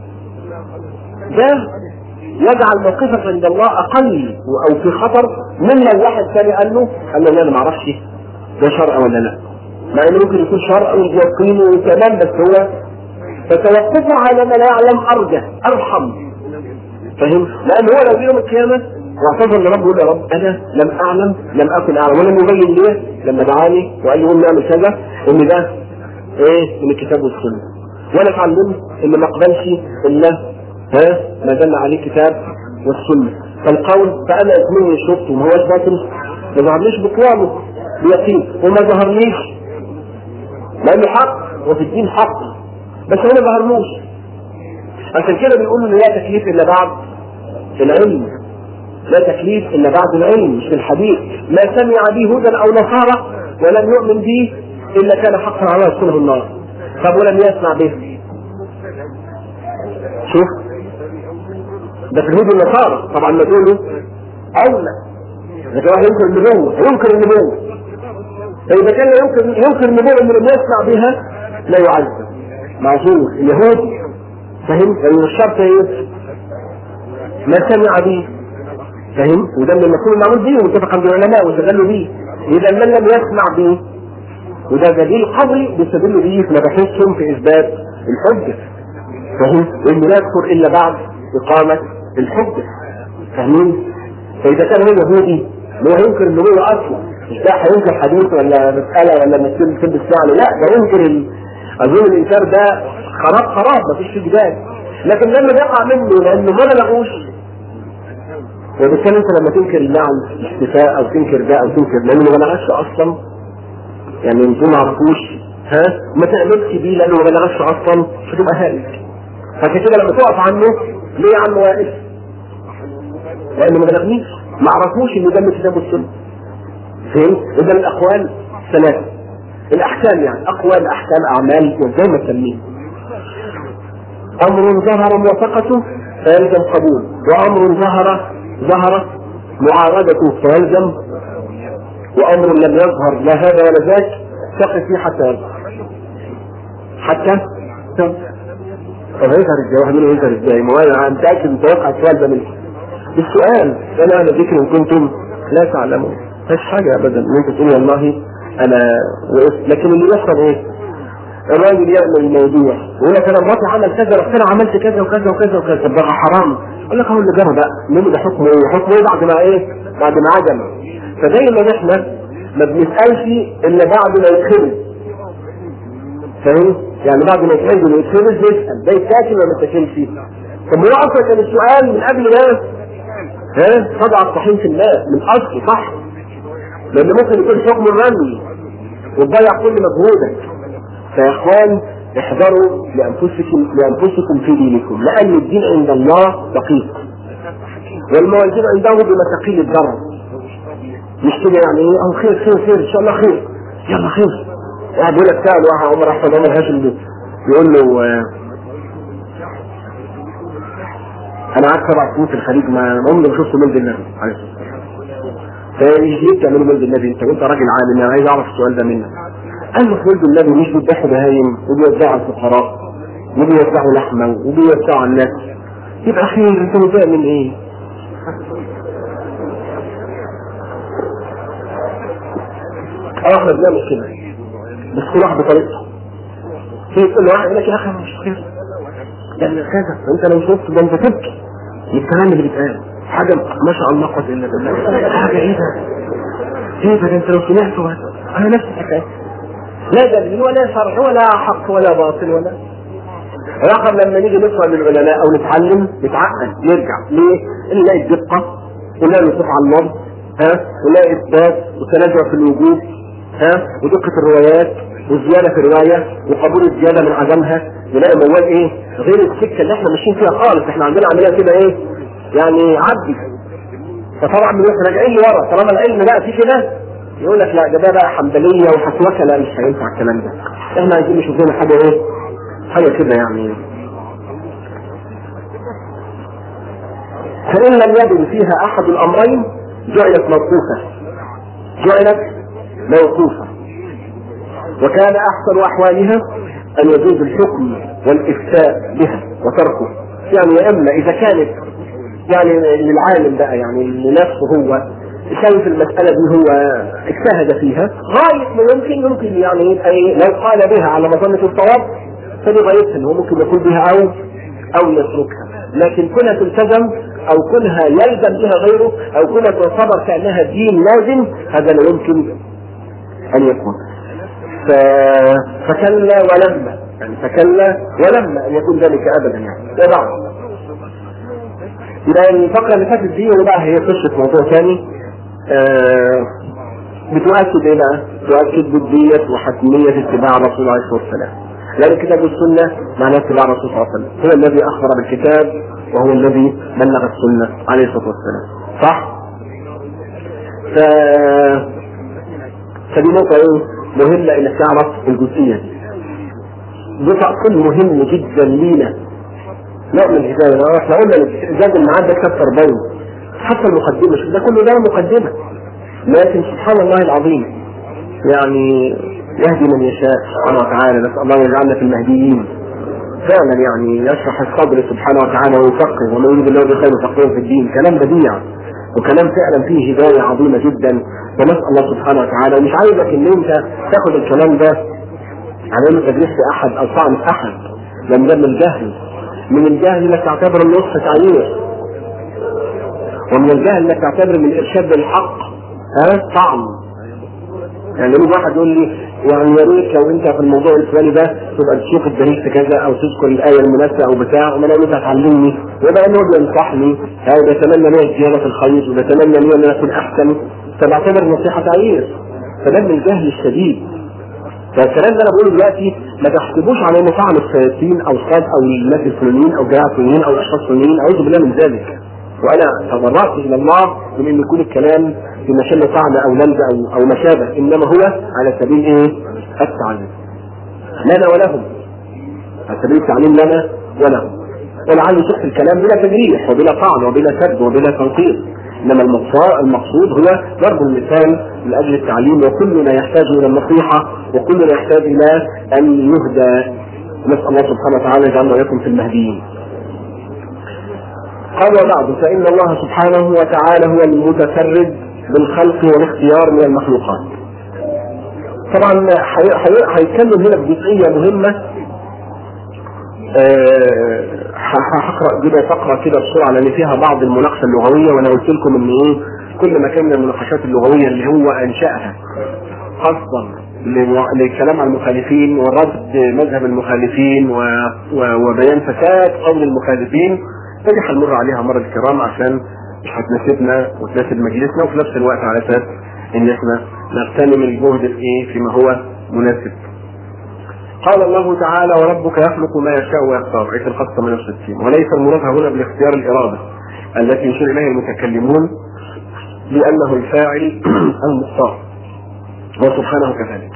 ده يجعل موقفك عند الله اقل او في خطر من لو واحد ثاني قال له قال له لا انا ما اعرفش ده شرع ولا لا مع انه ممكن يكون شرع ويقين وكمان بس هو فتوقفه على ما لا يعلم ارجى ارحم فاهم؟ لان هو لو يوم القيامه واعتذر لربه يقول يا رب انا لم اعلم لم اكن اعلم ولم يبين لي لما دعاني وقال لي قوم نعمل كذا ان ده ايه من الكتاب والسنه وانا اتعلمت ان ما اقبلش الا ها ما دل عليه الكتاب والسنه فالقول فانا اثمني شفت وما هوش باطل ما ظهرليش بقوامه بيقين وما ظهرليش لانه حق وفي الدين حق بس هو ما ظهرلوش عشان كده بيقولوا ان لا تكليف الا بعد العلم لا تكليف الا بعد العلم مش في الحديث ما سمع به هدى او نصارى ولم يؤمن به الا كان حقا على يدخله النار طب ولم يسمع به شوف ده في الهدى النصارى طبعا ما تقوله اولى لكن واحد ينكر النبوه ينكر النبوه فاذا كان ينكر ينكر النبوه انه لم يسمع بها لا يعذب معذور اليهود فهم لان الشرط ايه ما سمع به فاهم وده اللي المفروض معمول به ومتفق عند العلماء واستدلوا به اذا من لم يسمع به وده دليل قوي بيستدلوا به في مباحثهم في اثبات الحجه فاهم وانه لا يكفر الا بعد اقامه الحجه فاهمين فاذا كان هو يهودي هو ينكر النبوه اصلا مش ده هينكر حديث ولا مساله ولا مسألة تلبس فعل لا ده ينكر ال... اظن الانكار ده خراب خراب مفيش فيه جدال لكن لما بيقع منه لانه ما بلغوش وبالتالي انت لما تنكر اللعن الاختفاء او تنكر ده او تنكر لانه ما بلغش اصلا يعني انتوا ما عرفوش ها ما تعملش بيه لانه ما بلغش اصلا فتبقى هالك فعشان كده لما تقف عنه ليه يا عم واقف؟ لانه ما بلغنيش ما عرفوش انه ده من الكتاب والسنه فهمت؟ اذا الاقوال ثلاثه الاحكام يعني اقوال احكام اعمال وزي ما تسميه امر ظهر موافقته فيلزم قبول وامر ظهر ظهر معارضته فيلزم وامر لم يظهر لا هذا ولا ذاك تقف فيه حتى يظهر حتى طب هيظهر ازاي واحد منهم يظهر ازاي ما هو انا متاكد متوقع السؤال ده منك السؤال انا انا ذكر ان كنتم لا تعلمون مفيش حاجه ابدا ان انت تقول والله انا وقفت لكن اللي يحصل ايه؟ الراجل يعمل الموضوع ويقول لك انا مراتي عمل كذا رحت انا عملت كذا وكذا وكذا وكذا طب ده حرام يقول لك هو اللي جرى بقى نقول ده حكمه ايه؟ حكمه ايه بعد ما ايه؟ بعد ما عدم فدايما احنا ما بنسالش الا بعد ما يتخبز فاهم؟ يعني بعد ما يتخبز ويتخبز نسال ده يتاكل ولا ما يتاكلش؟ طب هو اصلا كان السؤال من قبل ما ها تضع الطحين في الماء من اصله صح؟ لان ممكن يكون حكم الرمي وتضيع كل مجهودك فيا اخوان احذروا لانفسكم لانفسكم في دينكم لان الدين عند الله دقيق والموازين عنده بمثاقيل الضرر مش كده يعني ايه اه خير خير خير ان شاء الله خير يلا خير واحد بيقول لك سأل واحد عمر احمد عمر هاشم بيقول له آه، انا قعدت سبع سنين في الخليج ما عمري ما شفت مولد النبي عليه الصلاه والسلام فايش ليه تعملوا مولد النبي انت وانت راجل عالم انا عايز اعرف السؤال ده منك قال له في مولد النبي مش بيذبحوا بهايم وبيوزعوا على الفقراء وبيوزعوا لحمه وبيوزعوا على الناس يبقى خير انت متضايق من ايه؟ اه احنا بنعمل كده بس كل واحد بطريقته في كل واحد يقول لك يا اخي أنا مش خير ده اللي كذا انت لو شفت ده انت تبكي من الكلام اللي بيتقال حاجه ما شاء الله قوه الا بالله حاجه ايه ده؟ ايه ده ده انت لو سمعته بس انا نفس الحكايه لا دليل ولا شرع ولا حق ولا باطل ولا رقم لما نيجي نسمع للعلماء او نتعلم نتعقل نرجع ليه؟ نلاقي الدقه ونلاقي الوقوف على اللفظ ها ونلاقي اثبات وتنازع في الوجوب ها ودقه الروايات والزياده في الروايه وقبول الزياده من عدمها نلاقي موال ايه؟ غير السكه اللي احنا ماشيين فيها خالص احنا عندنا عمليه كده ايه؟ يعني عدي فطبعا بنروح راجعين لورا طالما العلم بقى فيه كده يقول لك لا ده ده بقى حنبليه وحسوكه لا مش هينفع الكلام ده احنا عايزين نشوف لنا حاجه ايه؟ حاجه كده يعني فإن لم يجد فيها أحد الأمرين جعلت موقوفة جعلت موقوفة وكان أحسن أحوالها أن يجوز الحكم والإفتاء بها وتركه يعني يا إما إذا كانت يعني للعالم بقى يعني لنفسه هو شايف المسألة دي هو اجتهد فيها غاية ما يمكن يمكن يعني يبقى إيه لو قال بها على مظنة الصواب فدي غايتها إن هو ممكن يقول بها أو أو يتركها لكن كونها تلتزم أو كونها يلزم بها غيره أو كونها تعتبر كأنها دين لازم هذا لا يمكن أن يكون ف... فكلا ولما يعني فكلا ولما أن يكون ذلك أبدا يعني ده بعض يبقى الفقرة اللي فاتت دي بقى هي قصة موضوع ثاني آه بتؤكد ايه بقى؟ تؤكد جدية وحتمية اتباع الرسول عليه الصلاة والسلام. لأن الكتاب والسنة معناه اتباع الرسول صلى الله عليه وسلم، هو الذي أخبر بالكتاب وهو الذي بلغ السنة عليه الصلاة والسلام. صح؟ ف... فدي نقطة ايه؟ مهمة انك تعرف الجزئية دي. ده تأصيل مهم جدا لينا. نوع من الهداية، احنا قلنا زاد الميعاد ده كتاب تربوي. حتى المقدمة شوف ده كله ده مقدمة. لكن سبحان الله العظيم يعني يهدي من يشاء سبحانه وتعالى نسأل الله يجعلنا في المهديين فعلا يعني يشرح الصدر سبحانه وتعالى ويفقه ومن يريد الله بخير يفقهه في الدين كلام بديع وكلام فعلا فيه هداية عظيمة جدا ونسأل الله سبحانه وتعالى ومش عايزك ان انت تاخد الكلام ده على انه تدريس احد او طعن احد لان ده من الجهل من الجهل انك تعتبر النصح تعيير ومن الجهل انك تعتبر من الارشاد للحق ها طعن يعني لما واحد يقول لي يعني يا ريت لو انت في الموضوع الفلاني ده تبقى تشوف الدليل في كذا او تذكر الايه المناسبه او بتاع وما لو انت هتعلمني ويبقى انه بينصحني او بيتمنى لي الزياده في الخير وبيتمنى لي ان انا اكون احسن فبعتبر النصيحه تعيير فده من الجهل الشديد فالكلام ده انا بقوله دلوقتي ما تحسبوش على انه طعن الشياطين او صاد او الناس الفلانيين او جماعه فلانيين او اشخاص فلانيين اعوذ بالله من ذلك وانا تضرعت الى الله من ان يكون الكلام في محل طعن او لمز او او ما شابه انما هو على سبيل ايه؟ التعليم. لنا ولهم. على سبيل التعليم لنا ولهم. ولعل شق الكلام بلا تجريح وبلا طعن وبلا سب وبلا تنقيص. انما المقصود هو ضرب المثال من اجل التعليم وكلنا يحتاج الى النصيحه وكلنا يحتاج الى ان يهدى نسال الله سبحانه وتعالى يجعلنا واياكم في المهديين. قال وبعد فإن الله سبحانه وتعالى هو المتفرد بالخلق والاختيار من المخلوقات. طبعا هيتكلم هنا بجزئية مهمة هقرا كده فقره كده بسرعه لان فيها بعض المناقشه اللغويه وانا قلت لكم ان ايه كل ما كان من المناقشات اللغويه اللي هو انشاها قصدا للكلام عن المخالفين ورد مذهب المخالفين و... و... وبيان فساد قول المخالفين فدي هنمر عليها مرة الكرام عشان مش هتناسبنا وتناسب مجلسنا وفي نفس الوقت على اساس ان احنا نغتنم الجهد في ايه فيما هو مناسب. قال الله تعالى وربك يخلق ما يشاء ويختار عيسى الخاصة 68 وليس المراد هنا بالاختيار الإرادة التي يشير إليها المتكلمون لأنه الفاعل المختار هو سبحانه كذلك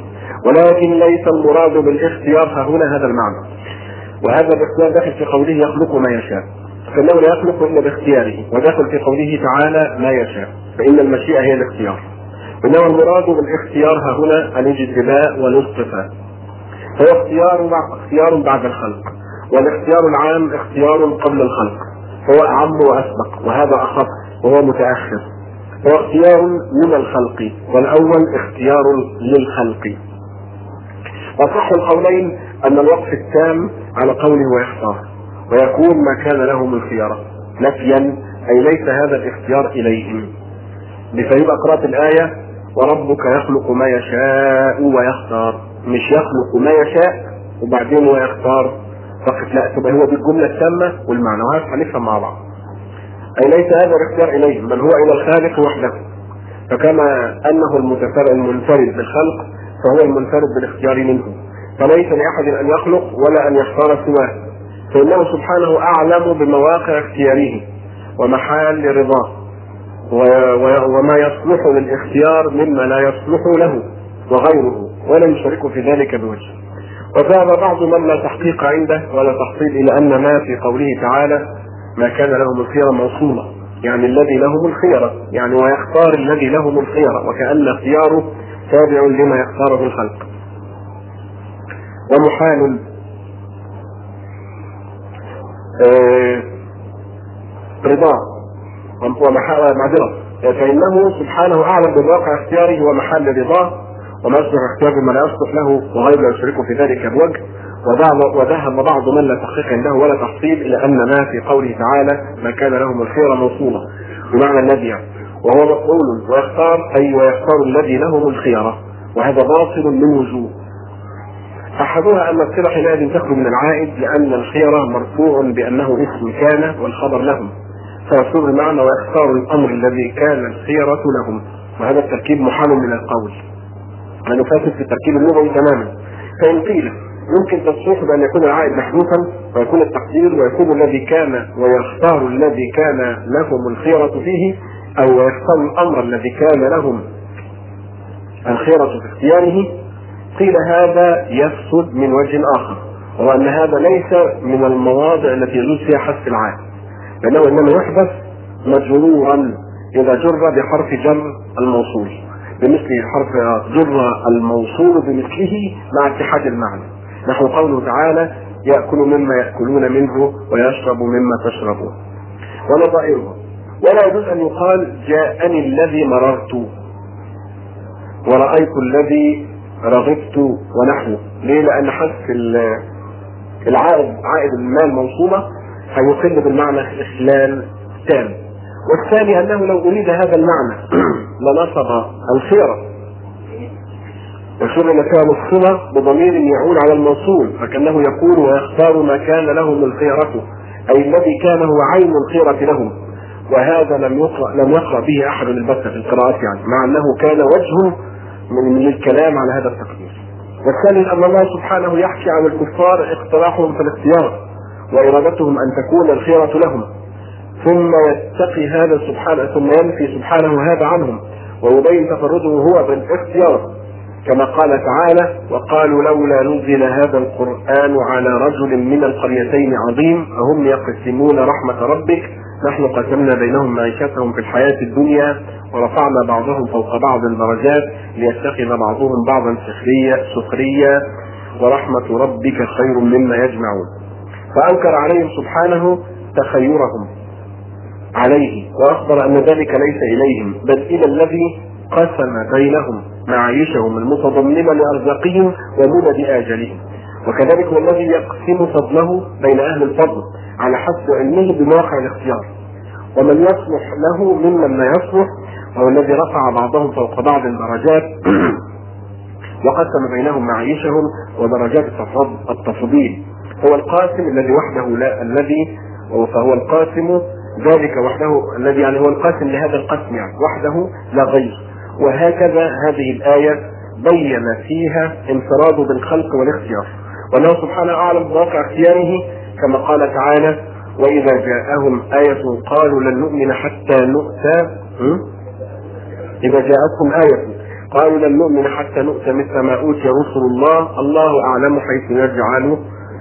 ولكن ليس المراد بالاختيار ها هنا هذا المعنى وهذا الاختيار داخل في قوله يخلق ما يشاء فانه لا يخلق الا باختياره وداخل في قوله تعالى ما يشاء فان المشيئه هي الاختيار انما المراد بالاختيار ها هنا الاجتباء والاصطفاء فهو اختيار اختيار بعد الخلق والاختيار العام اختيار قبل الخلق فهو اعم واسبق وهذا اخف وهو متاخر هو اختيار من الخلق والاول اختيار للخلق وصح القولين ان الوقف التام على قوله ويختار ويكون ما كان لهم الخيار نفيا اي ليس هذا الاختيار اليهم فيبقى قراءة الآية وربك يخلق ما يشاء ويختار مش يخلق ما يشاء وبعدين ويختار فقط لا تبقى هو دي الجملة التامة والمعنى وهذا هنفهم مع بعض أي ليس هذا الاختيار إليهم بل هو إلى الخالق وحده فكما أنه المتفرد المنفرد بالخلق فهو المنفرد بالاختيار منه فليس لأحد أن يخلق ولا أن يختار سواه فإنه سبحانه أعلم بمواقع اختياره ومحال رضاه وما يصلح للاختيار مما لا يصلح له وغيره ولا يشارك في ذلك بوجه وذهب بعض من لا تحقيق عنده ولا تحصيل الى ان ما في قوله تعالى ما كان لهم الخيرة موصولة يعني الذي لهم الخيرة يعني ويختار الذي لهم الخيرة وكأن اختياره تابع لما يختاره الخلق ومحال آه رضا ومعذرة فإنه سبحانه أعلم بواقع اختياره ومحل رضاه وما يصلح اختيار بما لا يصلح له وغير لا يشرك في ذلك بوجه وذهب بعض من لا تحقيق عنده ولا تحصيل الى ان ما في قوله تعالى ما كان لهم الخير موصولا بمعنى الذي يعني وهو مفعول ويختار اي ويختار الذي لهم الخيرة وهذا باطل من وجوه احدها ان الصله حينئذ تخرج من العائد لان الخيرة مرفوع بانه اسم كان والخبر لهم فيصير المعنى ويختار الامر الذي كان الخيرة لهم وهذا التركيب محال من القول لانه فاسد في التركيب اللغوي تماما فان قيل يمكن تصريح بان يكون العائد محذوفا ويكون التقدير ويكون الذي كان ويختار الذي كان لهم الخيرة فيه او يختار الامر الذي كان لهم الخيرة في اختياره قيل هذا يفسد من وجه اخر وهو ان هذا ليس من المواضع التي يجوز فيها حذف العائد لانه انما يحدث مجرورا اذا جر بحرف جر الموصول بمثل حرف جر الموصول بمثله مع اتحاد المعنى نحو قوله تعالى يأكل مما يأكلون منه ويشرب مما تشربون ونظائره ولا يجوز أن يقال جاءني الذي مررت ورأيت الذي رغبت ونحوه ليه؟ لأن حذف العائد عائد المال موصومة هيقل بالمعنى إخلال تام والثاني أنه لو أريد هذا المعنى لنصب الخيرة وشغل فيها الصلة بضمير يعود على الموصول فكأنه يقول ويختار ما كان لهم الخيرة أي الذي كان هو عين الخيرة لهم وهذا لم يقرأ لم يقرأ به أحد البتة في القراءات يعني مع أنه كان وجهه من, من الكلام على هذا التقدير والثاني أن الله سبحانه يحكي عن الكفار اقتراحهم في الاختيار وإرادتهم أن تكون الخيرة لهم ثم يتقي هذا سبحانه ثم ينفي سبحانه هذا عنهم ويبين تفرده هو بالاختيار كما قال تعالى وقالوا لولا نزل هذا القرآن على رجل من القريتين عظيم أهم يقسمون رحمة ربك نحن قسمنا بينهم معيشتهم في الحياة الدنيا ورفعنا بعضهم فوق بعض الدرجات ليتخذ بعضهم بعضا سخرية سخرية ورحمة ربك خير مما يجمعون فأنكر عليهم سبحانه تخيرهم عليه وأخبر أن ذلك ليس إليهم بل إلى الذي قسم بينهم معايشهم المتضمنة لأرزاقهم ومدد آجالهم وكذلك هو الذي يقسم فضله بين أهل الفضل على حسب علمه بمواقع الاختيار ومن يصلح له ممن لا يصلح وهو الذي رفع بعضهم فوق بعض الدرجات وقسم بينهم معايشهم ودرجات التفضيل هو القاسم الذي وحده لا الذي فهو القاسم ذلك وحده الذي يعني هو القاسم لهذا القسم يعني وحده لا غير وهكذا هذه الآية بين فيها انفراده بالخلق والاختيار وأنه سبحانه أعلم بواقع اختياره كما قال تعالى وإذا جاءهم آية قالوا لن نؤمن حتى نؤتى إذا جاءتهم آية قالوا لن نؤمن حتى نؤتى مثل ما أوتي رسل الله الله أعلم حيث يجعل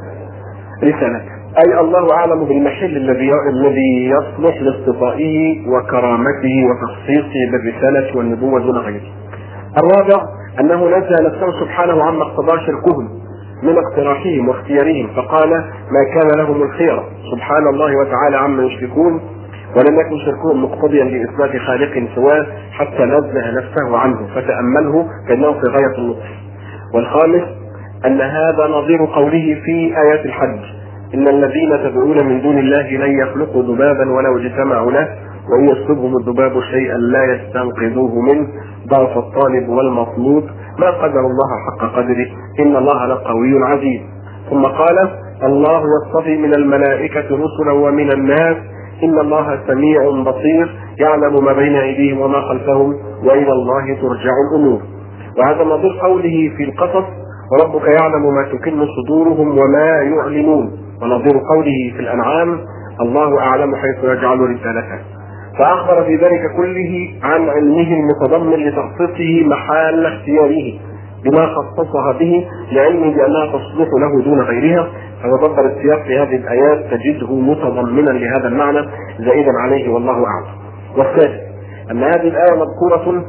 رسالته أي الله أعلم بالمحل الذي الذي يصلح لاصطفائه وكرامته وتخصيصه بالرسالة والنبوة دون غيره. الرابع أنه نزه نفسه سبحانه عما اقتضاه شركهم من اقتراحهم واختيارهم فقال ما كان لهم الخيرة سبحان الله وتعالى عما يشركون ولم يكن شركهم مقتضيا لاثبات خالق سواه حتى نزه نفسه عنه فتامله كانه في غايه اللطف. والخامس ان هذا نظير قوله في ايات الحج ان الذين تدعون من دون الله لن يخلقوا ذبابا ولو اجتمعوا له وان يسلبهم الذباب شيئا لا يستنقذوه منه ضعف الطالب والمطلوب ما قدر الله حق قدره ان الله لقوي عزيز ثم قال الله يصطفي من الملائكه رسلا ومن الناس إن الله سميع بصير يعلم ما بين أيديهم وما خلفهم وإلى الله ترجع الأمور وهذا نظير قوله في القصص وربك يعلم ما تكن صدورهم وما يعلنون ونظير قوله في الأنعام الله أعلم حيث يجعل رسالته فأخبر في ذلك كله عن علمه المتضمن لتخصيصه محال اختياره بما خصصها به لعلمه بأنها تصلح له دون غيرها فتدبر السياق في هذه الآيات تجده متضمنا لهذا المعنى زائدا عليه والله أعلم. والثالث أن هذه الآية مذكورة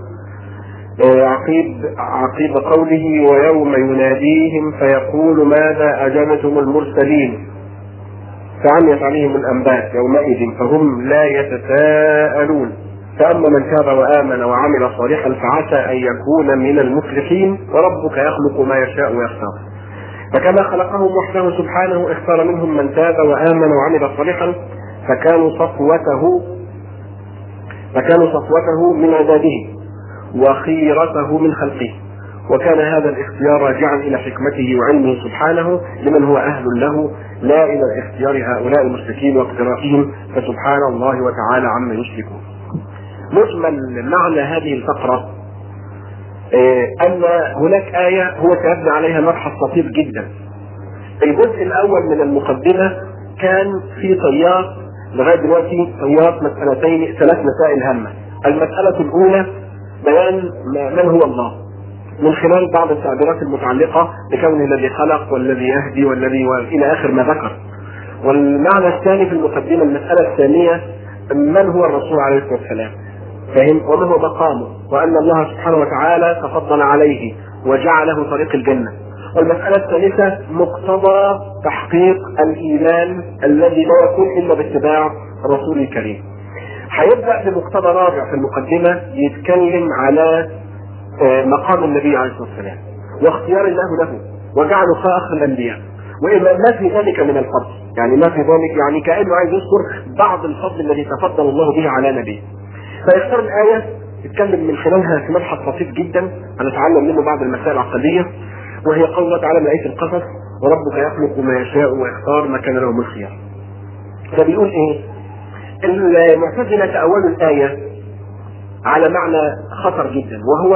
عقيب عقيب قوله ويوم يناديهم فيقول ماذا أجابتم المرسلين فعميت عليهم الأنباء يومئذ فهم لا يتساءلون فأما من تاب وآمن وعمل صالحا فعسى أن يكون من المفلحين وربك يخلق ما يشاء ويختار فكما خلقهم وحده سبحانه اختار منهم من تاب وآمن وعمل صالحا فكانوا صفوته فكانوا صفوته من عباده وخيرته من خلقه وكان هذا الاختيار راجعا الى حكمته وعلمه سبحانه لمن هو اهل له لا الى اختيار هؤلاء المشركين واقتراحهم فسبحان الله وتعالى عما يشركون. مجمل معنى هذه الفقره ان هناك ايه هو سيبنى عليها مبحث لطيف جدا. الجزء الاول من المقدمه كان في طيات لغايه دلوقتي طيات مسالتين ثلاث مسائل هامه. المساله الاولى بيان من هو الله من خلال بعض التعبيرات المتعلقة بكونه الذي خلق والذي يهدي والذي وإلى آخر ما ذكر والمعنى الثاني في المقدمة المسألة الثانية من هو الرسول عليه الصلاة والسلام فهم وما هو مقامه وأن الله سبحانه وتعالى تفضل عليه وجعله طريق الجنة والمسألة الثالثة مقتضى تحقيق الإيمان الذي لا يكون إلا باتباع الرسول الكريم هيبدا بمقتضى رابع في المقدمه يتكلم على مقام النبي عليه الصلاه والسلام واختيار الله له وجعله فاخر الانبياء وما في ذلك من الفضل يعني ما في ذلك يعني كانه عايز يذكر بعض الفضل الذي تفضل الله به على نبيه فيختار الايه يتكلم من خلالها في مبحث لطيف جدا هنتعلم منه بعض المسائل العقديه وهي قول الله تعالى من ايه القصص وربك يخلق ما يشاء ويختار ما كان له من خيار فبيقول ايه المعتزلة تأولوا الآية على معنى خطر جدا وهو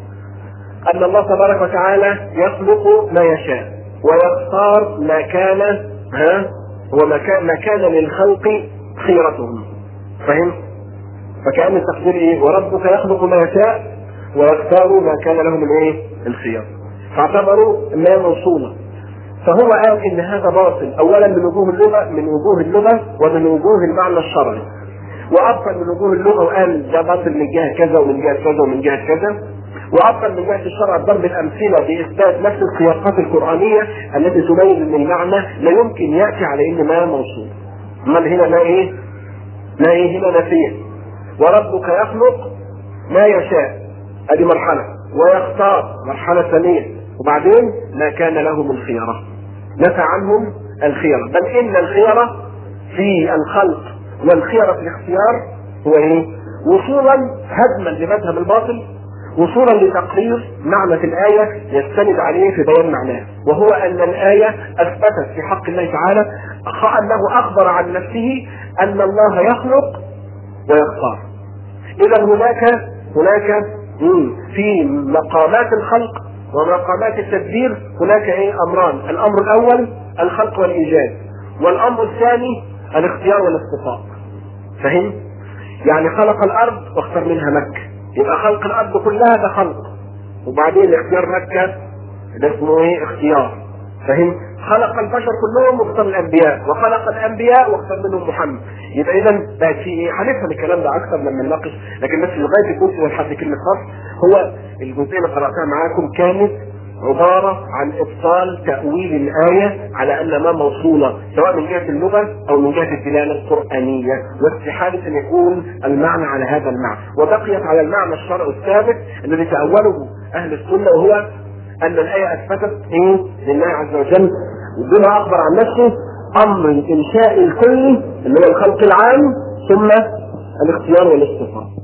أن الله تبارك وتعالى يخلق ما يشاء ويختار ما كان ها هو ما كان ما كان للخلق خيرتهم فهم؟ فكأن التقدير إيه؟ وربك يخلق ما يشاء ويختار ما كان لهم الإيه؟ الخيار فاعتبروا ما موصولة فهو قال ان هذا باطل اولا من وجوه اللغه من وجوه اللغه ومن وجوه المعنى الشرعي وابطل من وجوه اللغه وقال ده باطل من جهه كذا ومن جهه كذا ومن جهه كذا وابطل من جهه الشرع ضرب الامثله باثبات نفس السياقات القرانيه التي تبين ان المعنى لا يمكن ياتي على ان ما موصول امال هنا ما ايه؟ ما ايه هنا نفيه وربك يخلق ما يشاء ادي مرحله ويختار مرحله ثانيه وبعدين ما كان لهم الخيره نفى عنهم الخيره بل ان الخيره في الخلق والخيره في الاختيار هو ايه؟ وصولا هدما لمذهب الباطل وصولا لتقرير معنى في الآية يستند عليه في بيان معناه وهو أن الآية أثبتت في حق الله تعالى أنه أخبر عن نفسه أن الله يخلق ويختار إذا هناك هناك في مقامات الخلق ومقامات التدبير هناك ايه امران الامر الاول الخلق والايجاد والامر الثاني الاختيار والاصطفاء فهم يعني خلق الارض واختار منها مكه يبقى خلق الارض كلها ده خلق وبعدين الاختيار مكة ده اسمه ايه اختيار فاهم خلق البشر كلهم واختار الانبياء وخلق الانبياء واختار منهم محمد يبقى اذا بقى في ايه هنفهم الكلام ده اكثر لما نناقش لكن بس لغايه الجزء والحد كلمه خاص هو الجزئيه اللي قراتها معاكم كانت عبارة عن إبطال تأويل الآية على أن ما موصولة سواء من جهة اللغة أو من جهة الدلالة القرآنية واستحالة أن يكون المعنى على هذا المعنى وبقيت على المعنى الشرعي الثابت الذي تأوله أهل السنة وهو أن الآية أثبتت إيه لله عز وجل بما أخبر عن نفسه أمر الإنشاء الكلي اللي هو الخلق العام ثم الاختيار والاستفاء